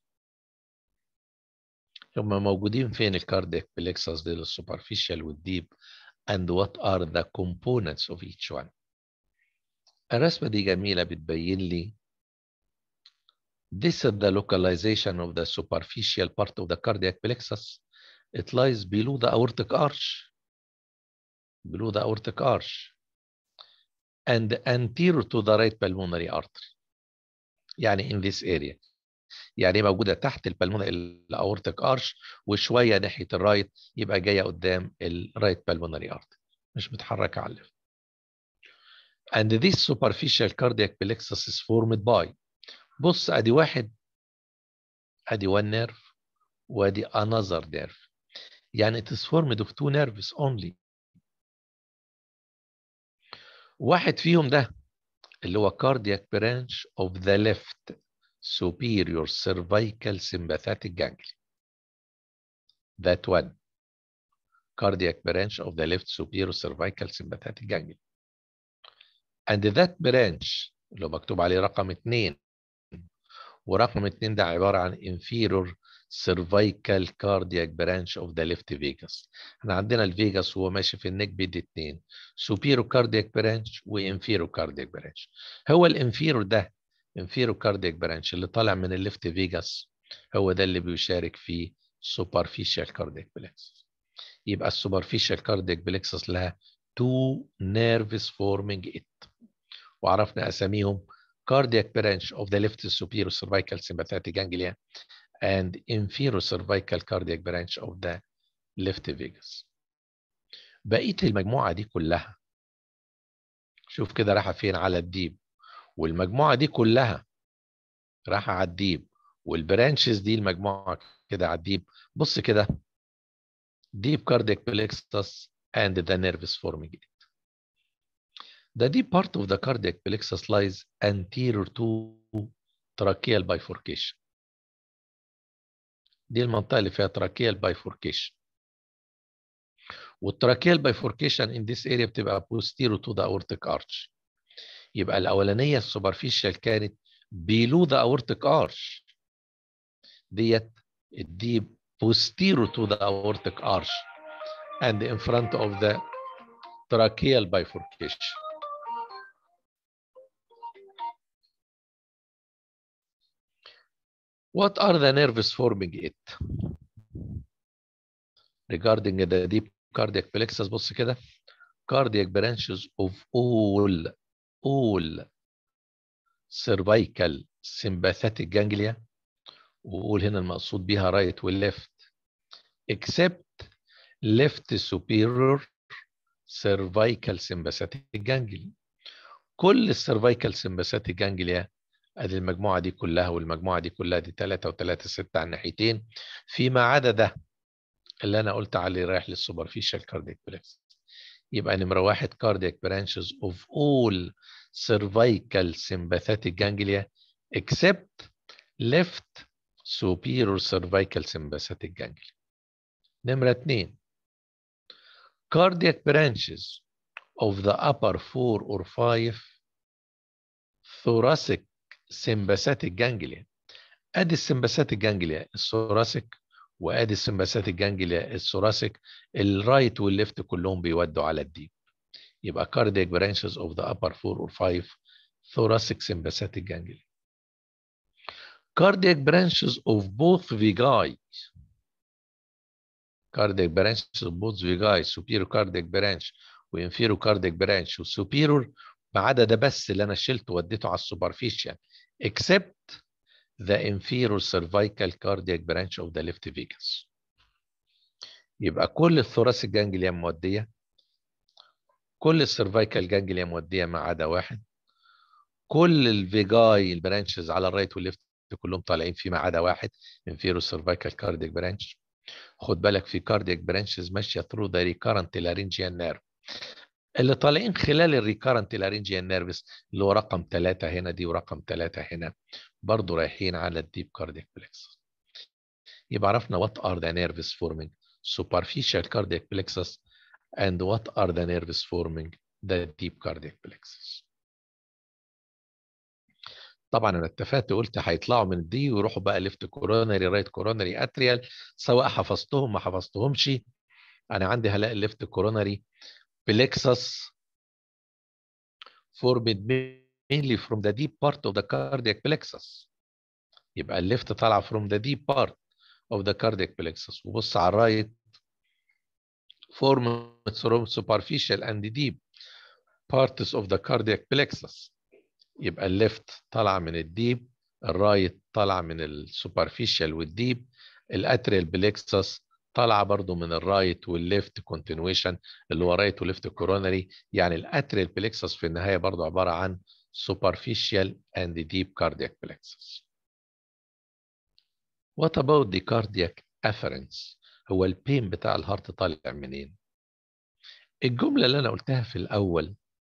Speaker 1: هما موجودين فين الكاردياك plexus دي السوبرفيشال والديب and what are the components of each one الرسمة دي جميلة بتبين لي This is the localization of the superficial part of the cardiac plexus. It lies below the aortic arch. below the aortic arch and anterior to the right pulmonary artery يعني in this area يعني موجودة تحت البلمونري الاورتيك ارش وشوية ناحية الرايت يبقى جاية قدام الرايت pulmonary artery مش متحركة على الليفت and this superficial cardiac plexus is formed by بص ادي واحد ادي one nerve وادي another nerve يعني it is formed of two nerves only واحد فيهم ده اللي هو cardiac branch of the left superior cervical sympathetic ganglia. That one. Cardiac branch of the left superior cervical sympathetic ganglia. And that branch اللي مكتوب عليه رقم اتنين ورقم اتنين ده عبارة عن inferior cervical cardiac branch of the left vagus احنا عندنا الفيجاس وهو ماشي في النك بيدي اتنين superior cardiac branch و inferior cardiac branch هو الانفيرور ده inferior cardiac branch اللي طالع من الليفت فيجاس هو ده اللي بيشارك في superficial cardiac plexus يبقى السوبرفيشال cardiac plexus لها two nerves forming it وعرفنا اساميهم cardiac branch of the left superior cervical sympathetic ganglia and inferior cervical cardiac branch of the left vagus. بقية المجموعة دي كلها شوف كده رايحة فين على الديب والمجموعة دي كلها رايحة على الديب والبرانشز دي المجموعة كده على الديب بص كده deep cardiac plexus and the nerves forming it. The deep part of the cardiac plexus lies anterior to tracheal bifurcation. دي المنطقة اللي فيها tracheal bifurcation. والtracheal bifurcation in this area بتبقى posterior to the aortic arch. يبقى الأولانية السوبرفيشال كانت below the aortic arch. ديت الديب posterior to the aortic arch and in front of the tracheal bifurcation. What are the nerves forming it? Regarding the deep cardiac plexus بص كده cardiac branches of all all cervical sympathetic ganglia وقول هنا المقصود بيها right والليفت except left superior cervical sympathetic ganglia كل السيرفايكال sympathetic ganglia ادي المجموعه دي كلها والمجموعه دي كلها دي 3 و3 6 على الناحيتين فيما عدا ده اللي انا قلت عليه رايح للسوبرفيشال كاردياك بلكس يبقى نمره واحد cardiac branches of all cervical sympathetic ganglia except left superior cervical sympathetic ganglia نمرة اتنين cardiac branches of the upper four or five thoracic sympathetic ganglia ادي السمباثيك جانجليا الثوراسيك وادي السمباثيك جانجليا الثوراسيك الرايت والليفت كلهم بيودوا على الديب يبقى cardiac branches of the upper four or five thoracic sympathetic ganglia cardiac branches of both vagi cardiac branches of both vagi superior cardiac branch وانفيرو cardiac branch والسوبيرور ما عدا ده بس اللي انا شلته وديته على السوبرفيشال except the inferior cervical cardiac branch of the left vagus يبقى كل الثوراسيك جانجليا موديه كل السيرفايكال جانجليا موديه ما عدا واحد كل الفيجاي البرانشز على الرايت والليفت كلهم طالعين فيما عدا واحد inferior cervical cardiac branch خد بالك في cardiac branches ماشيه through the recurrent laryngeal nerve اللي طالعين خلال الريكارنت لارنجيال نيرفس اللي هو رقم ثلاثة هنا دي ورقم ثلاثة هنا برضه رايحين على الديب كاردياك plexus يبقى عرفنا what are the nerves forming superficial cardiac plexus and what are the nerves forming the deep cardiac plexus طبعا انا اتفقت قلت هيطلعوا من دي ويروحوا بقى ليفت كورونري رايت كورونري اتريال سواء حفظتهم ما حفظتهمش انا عندي هلاقي الليفت كورونري plexus formed mainly from the deep part of the cardiac plexus يبقى الليفت طالعه from the deep part of the cardiac plexus وبص على الرايت formed from superficial and deep parts of the cardiac plexus يبقى الليفت طالعه من الديب الرايت طالعه من السوبرفيشال والديب الاتريال بلكسس طالعه برضو من الرايت والليفت كونتينويشن اللي هو رايت وليفت كورونري يعني الاتريال بلكسس في النهايه برضو عباره عن superficial and deep cardiac plexus. What about the cardiac afferents؟ هو البين بتاع الهارت طالع منين؟ الجملة اللي أنا قلتها في الأول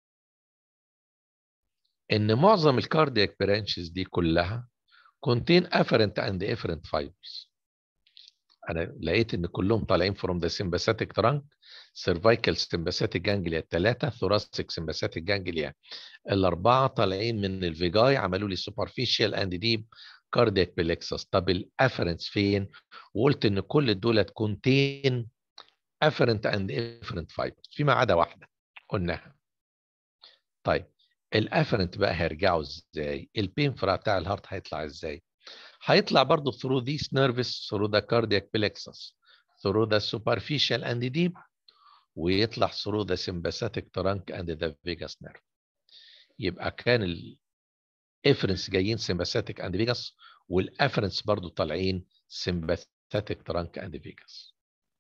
Speaker 1: إن معظم الكاردياك برانشز دي كلها contain afferent and efferent fibers. أنا لقيت إن كلهم طالعين from the sympathetic trunk cervical sympathetic ganglia الثلاثة thoracic sympathetic ganglia الأربعة طالعين من الفيجاي عملوا لي superficial and deep cardiac plexus طب الافرنس فين؟ وقلت إن كل دول contain afferent and efferent fibers فيما عدا واحدة قلناها طيب الافرنت بقى هيرجعوا ازاي؟ البين فرع بتاع الهارت هيطلع ازاي؟ هيطلع برضه through these nerves through the cardiac plexus through the superficial and deep ويطلع through the sympathetic trunk and the vagus nerve يبقى كان الافرنس جايين sympathetic and vagus والافرنس برضه طالعين sympathetic trunk and vagus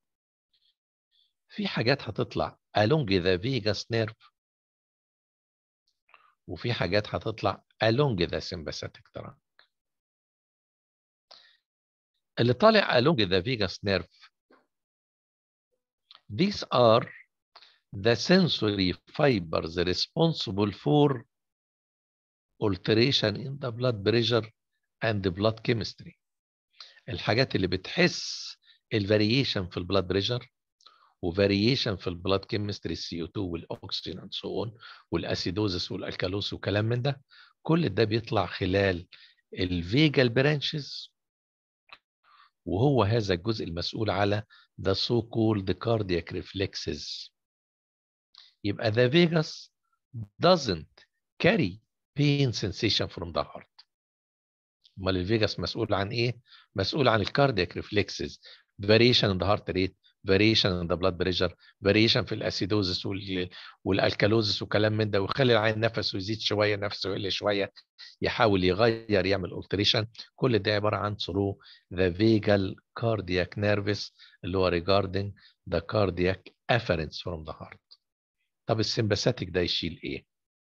Speaker 1: في حاجات هتطلع along the vagus nerve وفي حاجات هتطلع along the sympathetic trunk اللي طالع along the vagus nerve these are the sensory fibers responsible for alteration in the blood pressure and the blood chemistry الحاجات اللي بتحس الفاريشن في البلاد بريشر وفاريشن في البلاد كيمستري السي او 2 والاكسجين اند سو اون والاسيدوزس والالكالوس وكلام من ده كل ده بيطلع خلال الفيجال برانشز وهو هذا الجزء المسؤول على the so called cardiac reflexes يبقى the vagus doesn't carry pain sensation from the heart امال الفيجاس مسؤول عن ايه مسؤول عن الكاردياك ريفلكسز variation in the heart rate variation in the blood pressure variation في الاسيدوزس وال- والالكالوزس وكلام من ده ويخلي العين نفسه يزيد شويه نفسه يقل شويه يحاول يغير يعمل alteration كل ده عباره عن through the vagal cardiac nervous اللي هو regarding the cardiac afferents from the heart طب السمباثيك ده يشيل ايه؟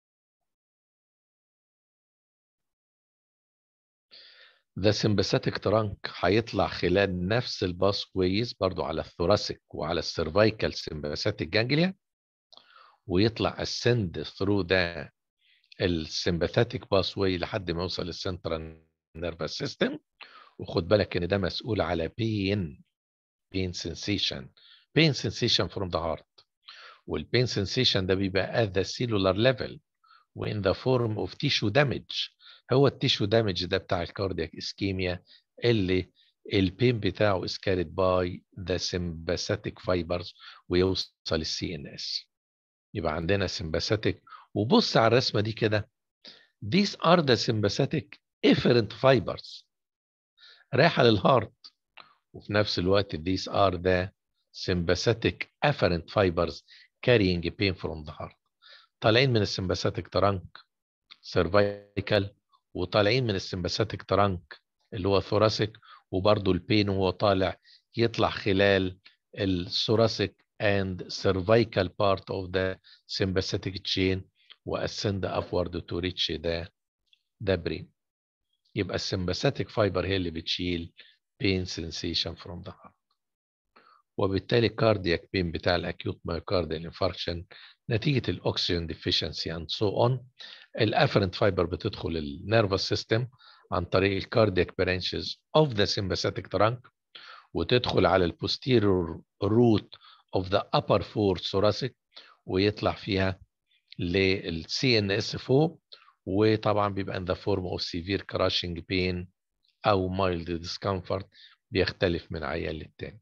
Speaker 1: The sympathetic trunk هيطلع خلال نفس الباس ويز برضو على الثوراسيك وعلى السيرفايكال sympathetic جانجليا ويطلع ascend through ده السمباثيك باس واي لحد ما يوصل للسنترال نيرفس سيستم وخد بالك ان ده مسؤول على pain pain sensation pain sensation from the heart والبين sensation ده بيبقى at the cellular level وin the form of tissue damage هو التيشو دامج ده بتاع الكاردياك اسكيميا اللي البين بتاعه is carried by the sympathetic fibers ويوصل السي ان اس يبقى عندنا sympathetic وبص على الرسمه دي كده these are the sympathetic efferent fibers رايحه للهارت وفي نفس الوقت these are the sympathetic afferent fibers carrying pain from the heart طالعين من السمباثيك ترانك سيرفايكال وطالعين من السمباثيك ترانك اللي هو ثوراسيك وبرضه البين وهو طالع يطلع خلال الثوراسيك and cervical part of the sympathetic chain وascend upward to reach the the brain يبقى السمباثيك فايبر هي اللي بتشيل pain sensation from the heart وبالتالي cardiac pain بتاع الاكيوت myocardial infarction نتيجة الأكسجين deficiency and so on الافرنت فايبر بتدخل النيرفس سيستم عن طريق الكاردياك branches of the sympathetic trunk وتدخل على البوستيريور روت of the upper four thoracic ويطلع فيها للسي ان اس فوق وطبعا بيبقى in the form of severe crushing pain او mild discomfort بيختلف من عيان للتاني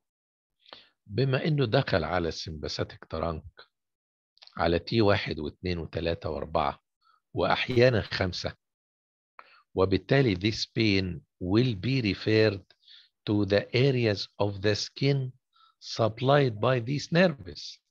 Speaker 1: بما انه دخل على السمباثيك ترانك على تي واحد واثنين وثلاثة واربعة واحيانا خمسة وبالتالي this pain will be referred to the areas of the skin supplied by these nerves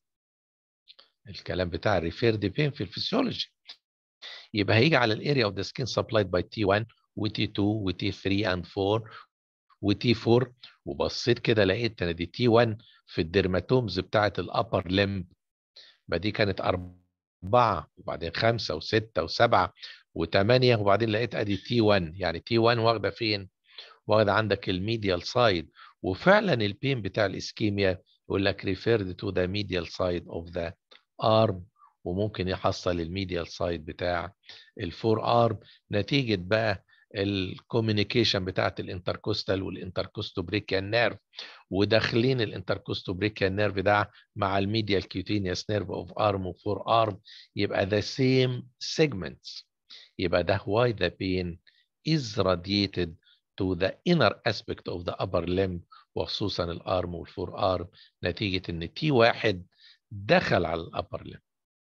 Speaker 1: الكلام بتاع referred pain في الفسيولوجي يبقى هيجي على الاريا of the skin supplied by T1 و T2 و T3 and 4 و T4 وبصيت كده لقيت ان دي T1 في الدرماتومز بتاعه الابر لمب ما دي كانت أربعة وبعدين خمسة وستة وسبعة وثمانية وبعدين لقيت أدي تي 1 يعني تي 1 واخدة فين؟ واخدة عندك الميديال سايد وفعلا البين بتاع الإسكيميا يقول لك referred to the medial side of the arm وممكن يحصل الميديال سايد بتاع الفور ارم نتيجة بقى الكوميونيكيشن بتاعت الانتركوستال والانتركوستوبريكيال نيرف وداخلين الانتركوستوبريكيال نيرف ده مع الميديال كيوتينيوس نيرف اوف ارم وفور ارم يبقى the same segments يبقى ده why the pain is radiated to the inner aspect of the upper limb وخصوصا الارم والفور ارم نتيجة ان تي واحد دخل على الابر limb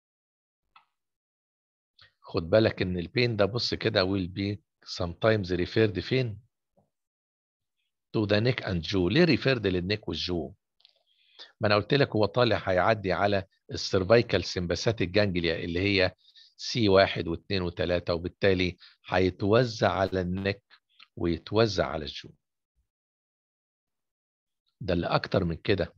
Speaker 1: خد بالك ان البين ده بص كده will be sometimes referred فين to the neck and jaw ليه referred للنك والجو ما انا قلت لك هو طالع هيعدي على السيرفايكال سمباثيك جانجليا اللي هي سي واحد واثنين وثلاثة وبالتالي هيتوزع على النك ويتوزع على الجو ده اللي اكتر من كده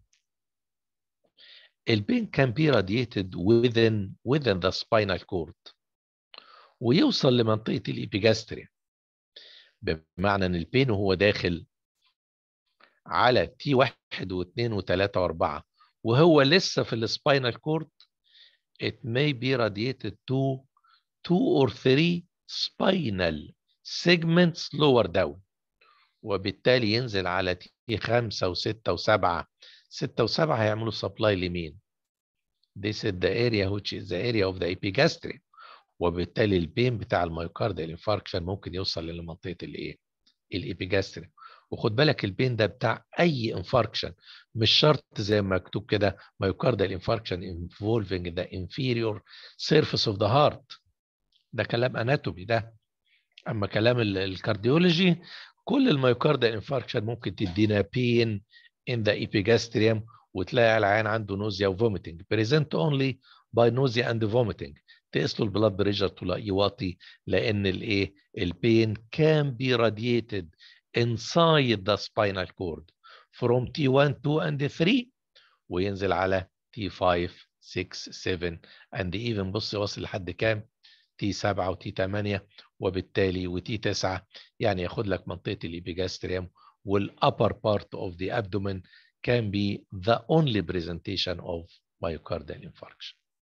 Speaker 1: البين can be radiated within within the spinal cord ويوصل لمنطقة الإبيجاستريا بمعنى ان البين وهو داخل على تي واحد واثنين وثلاثة واربعة وهو لسه في السباينال كورد it may be radiated to two or three spinal segments lower down وبالتالي ينزل على تي خمسة وستة وسبعة ستة وسبعة هيعملوا سبلاي لمين this is the area which is the area of the epigastrium وبالتالي البين بتاع الميوكارديال انفاركشن ممكن يوصل لمنطقه الايه الابيجاستريم وخد بالك البين ده بتاع اي انفاركشن مش شرط زي ما مكتوب كده مايوكارديال انفاركشن involving the inferior surface of the heart ده كلام اناتومي ده اما كلام الكارديولوجي كل المايوكارديال انفاركشن ممكن تدينا بين in the epigastrium وتلاقي العيان عنده نوزيا وفوميتنج present only by nausea and vomiting تقيس له البلاد بريشر تلاقيه واطي لان الايه البين can be radiated inside the spinal cord from T1 2 and 3 وينزل على T5 6 7 and even بص واصل لحد كام T7 و T8 وبالتالي و T9 يعني ياخد لك منطقة الإبيجاستريوم والupper part of the abdomen can be the only presentation of myocardial infarction.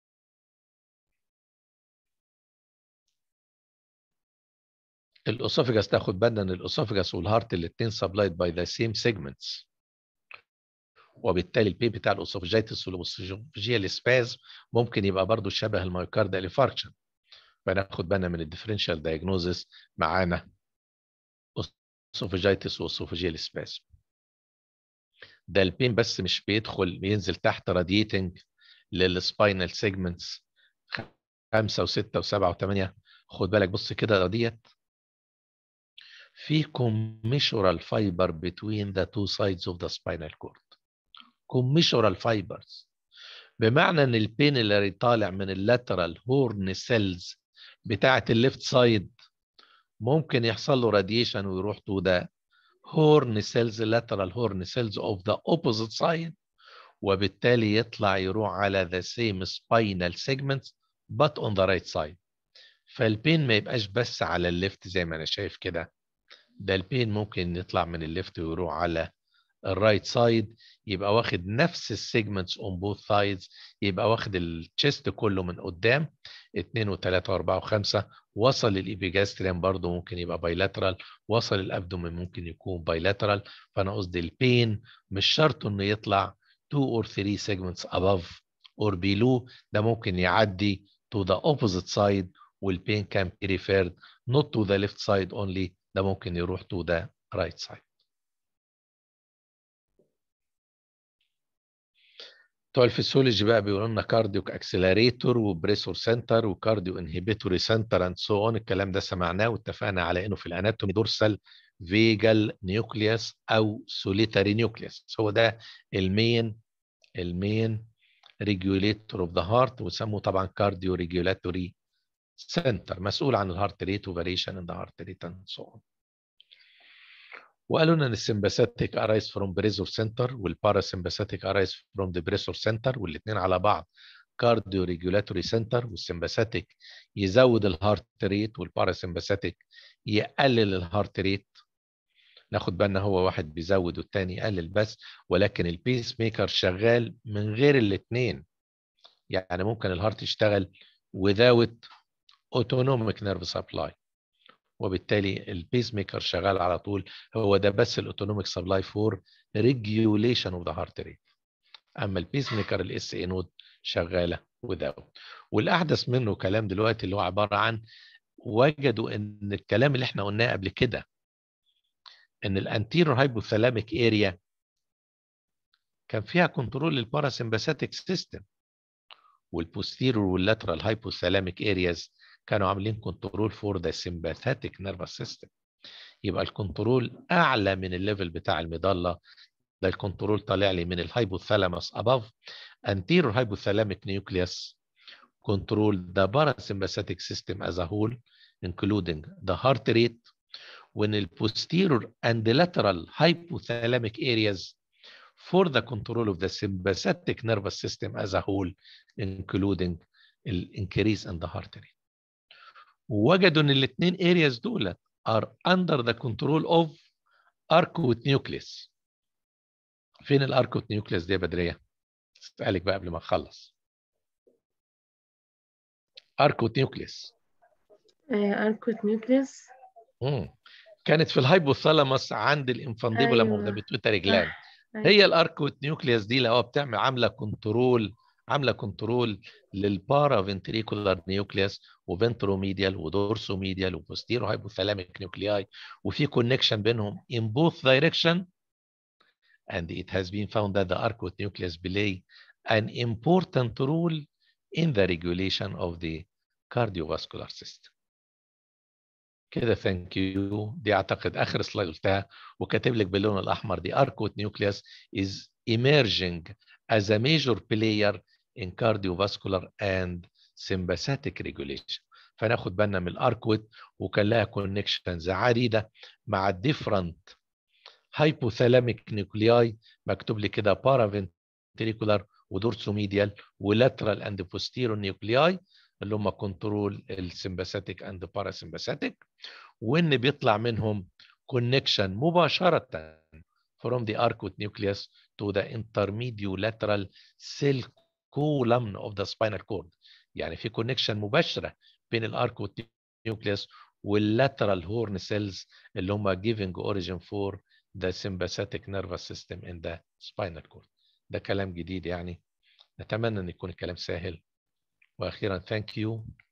Speaker 1: الاسوفجاس تاخد بالنا ان الاسوفجاس والهارت الاثنين supplied by the same segments وبالتالي البي بتاع الاسوفجيتس والاسوفجيال سباز ممكن يبقى برضو شبه المايوكاردال انفاركشن فناخد بالنا من الديفرنشال دايجنوزس معانا اسوفجيتس واسوفجيال سباز ده البين بس مش بيدخل بينزل تحت راديتنج للسباينال سيجمنتس خمسة وستة وسبعة وثمانية خد بالك بص كده ديت في commissural fiber between the two sides of the spinal cord commissural fibers بمعنى ان البين اللي طالع من اللاترال هورن سيلز بتاعه الليفت سايد ممكن يحصل له راديشن ويروح تو ده هورن سيلز lateral هورن سيلز of the opposite side وبالتالي يطلع يروح على the same spinal segments but on the right side فالبين ما يبقاش بس على الليفت زي ما انا شايف كده ده البين ممكن يطلع من الليفت ويروح على الرايت سايد يبقى واخد نفس السيجمنتس اون بوث سايدز يبقى واخد التشيست كله من قدام 2 و3 و4 و5 وصل للإبيجاستريم برضه ممكن يبقى بايلاترال وصل الابدومين ممكن يكون بايلاترال فانا قصدي البين مش شرط انه يطلع 2 or 3 segments above or below ده ممكن يعدي to the opposite side والبين can be referred not to the left side only ده ممكن يروح to the right side بتوع الفسيولوجي بقى بيقولوا لنا كارديوك اكسلريتور وبريسور سنتر وكارديو انهبيتوري سنتر اند سو اون الكلام ده سمعناه واتفقنا على انه في الاناتومي دورسال فيجال نيوكليوس او سوليتاري نيوكليوس هو ده المين المين ريجوليتور اوف ذا هارت وسموه طبعا كارديو ريجولاتوري سنتر مسؤول عن الهارت ريت وفاريشن ان ذا هارت ريت اند سو اون وقالوا لنا ان السمباثيك ارايز فروم بريزور سنتر والباراسمباثيك ارايز فروم ذا بريسور سنتر والاثنين على بعض كارديو ريجولاتوري سنتر والسمباثيك يزود الهارت ريت والباراسمباثيك يقلل الهارت ريت ناخد بالنا هو واحد بيزود والتاني يقلل بس ولكن البيس ميكر شغال من غير الاثنين يعني ممكن الهارت يشتغل without autonomic nerve supply وبالتالي البيس ميكر شغال على طول هو ده بس الاوتونوميك سبلاي فور ريجوليشن اوف ذا هارت ريت اما البيس ميكر الاس اي نود شغاله without والاحدث منه كلام دلوقتي اللي هو عباره عن وجدوا ان الكلام اللي احنا قلناه قبل كده ان الانتيرور هايبوثالاميك اريا كان فيها كنترول للباراسمباثيك سيستم والبوستيرور واللاترال هايبوثالاميك ارياز كانوا عاملين كنترول فور ذا سمباثيك نيرفس سيستم يبقى الكنترول اعلى من الليفل بتاع المظله ده الكنترول طالع لي من الهايبوثالاموس above anterior hypothalamic nucleus control the parasympathetic system as a whole including the heart rate when the posterior and the lateral hypothalamic areas for the control of the sympathetic nervous system as a whole including the increase in the heart rate ووجدوا ان الاثنين areas دول are under the control of arcuate nucleus فين الاركوت نيوكليس دي يا بدريه؟ اسالك بقى قبل ما اخلص اركوت نيوكليس
Speaker 3: اركوت نيوكليس
Speaker 1: مم. كانت في الهايبوثالاموس عند الانفانديبولم اوف ذا
Speaker 3: أيوة.
Speaker 1: بيتويتري جلاند
Speaker 3: أيوة.
Speaker 1: هي الاركوت نيوكليس دي لو بتعمل عامله كنترول عامله كنترول للبارا فنتريكولار نيوكليس وفنتروميديال ودورسوميديال وبوستيرو هايبوثالاميك نيوكلياي وفي كونكشن بينهم in both direction and it has been found that the arcuate nucleus play an important role in the regulation of the cardiovascular system. كده ثانك يو دي اعتقد اخر سلايد قلتها وكاتب لك باللون الاحمر دي اركوت نيوكليوس is emerging as a major player in cardiovascular and sympathetic regulation فناخد بالنا من الاركوت وكان لها كونكشنز عديده مع الديفرنت هايبوثالاميك نيوكلياي مكتوب لي كده بارافنتريكولار ودورسوميديال ولاترال اند بوستيرو نيوكلياي اللي هم كنترول السمباثيك اند باراسمباثيك وان بيطلع منهم كونكشن مباشره from the arcuate nucleus to the intermediolateral cell column of the spinal cord يعني في كونكشن مباشره بين الاركوت نيوكليوس واللاترال هورن سيلز اللي هم giving origin for the sympathetic nervous system in the spinal cord ده كلام جديد يعني نتمنى ان يكون الكلام سهل واخيرا thank you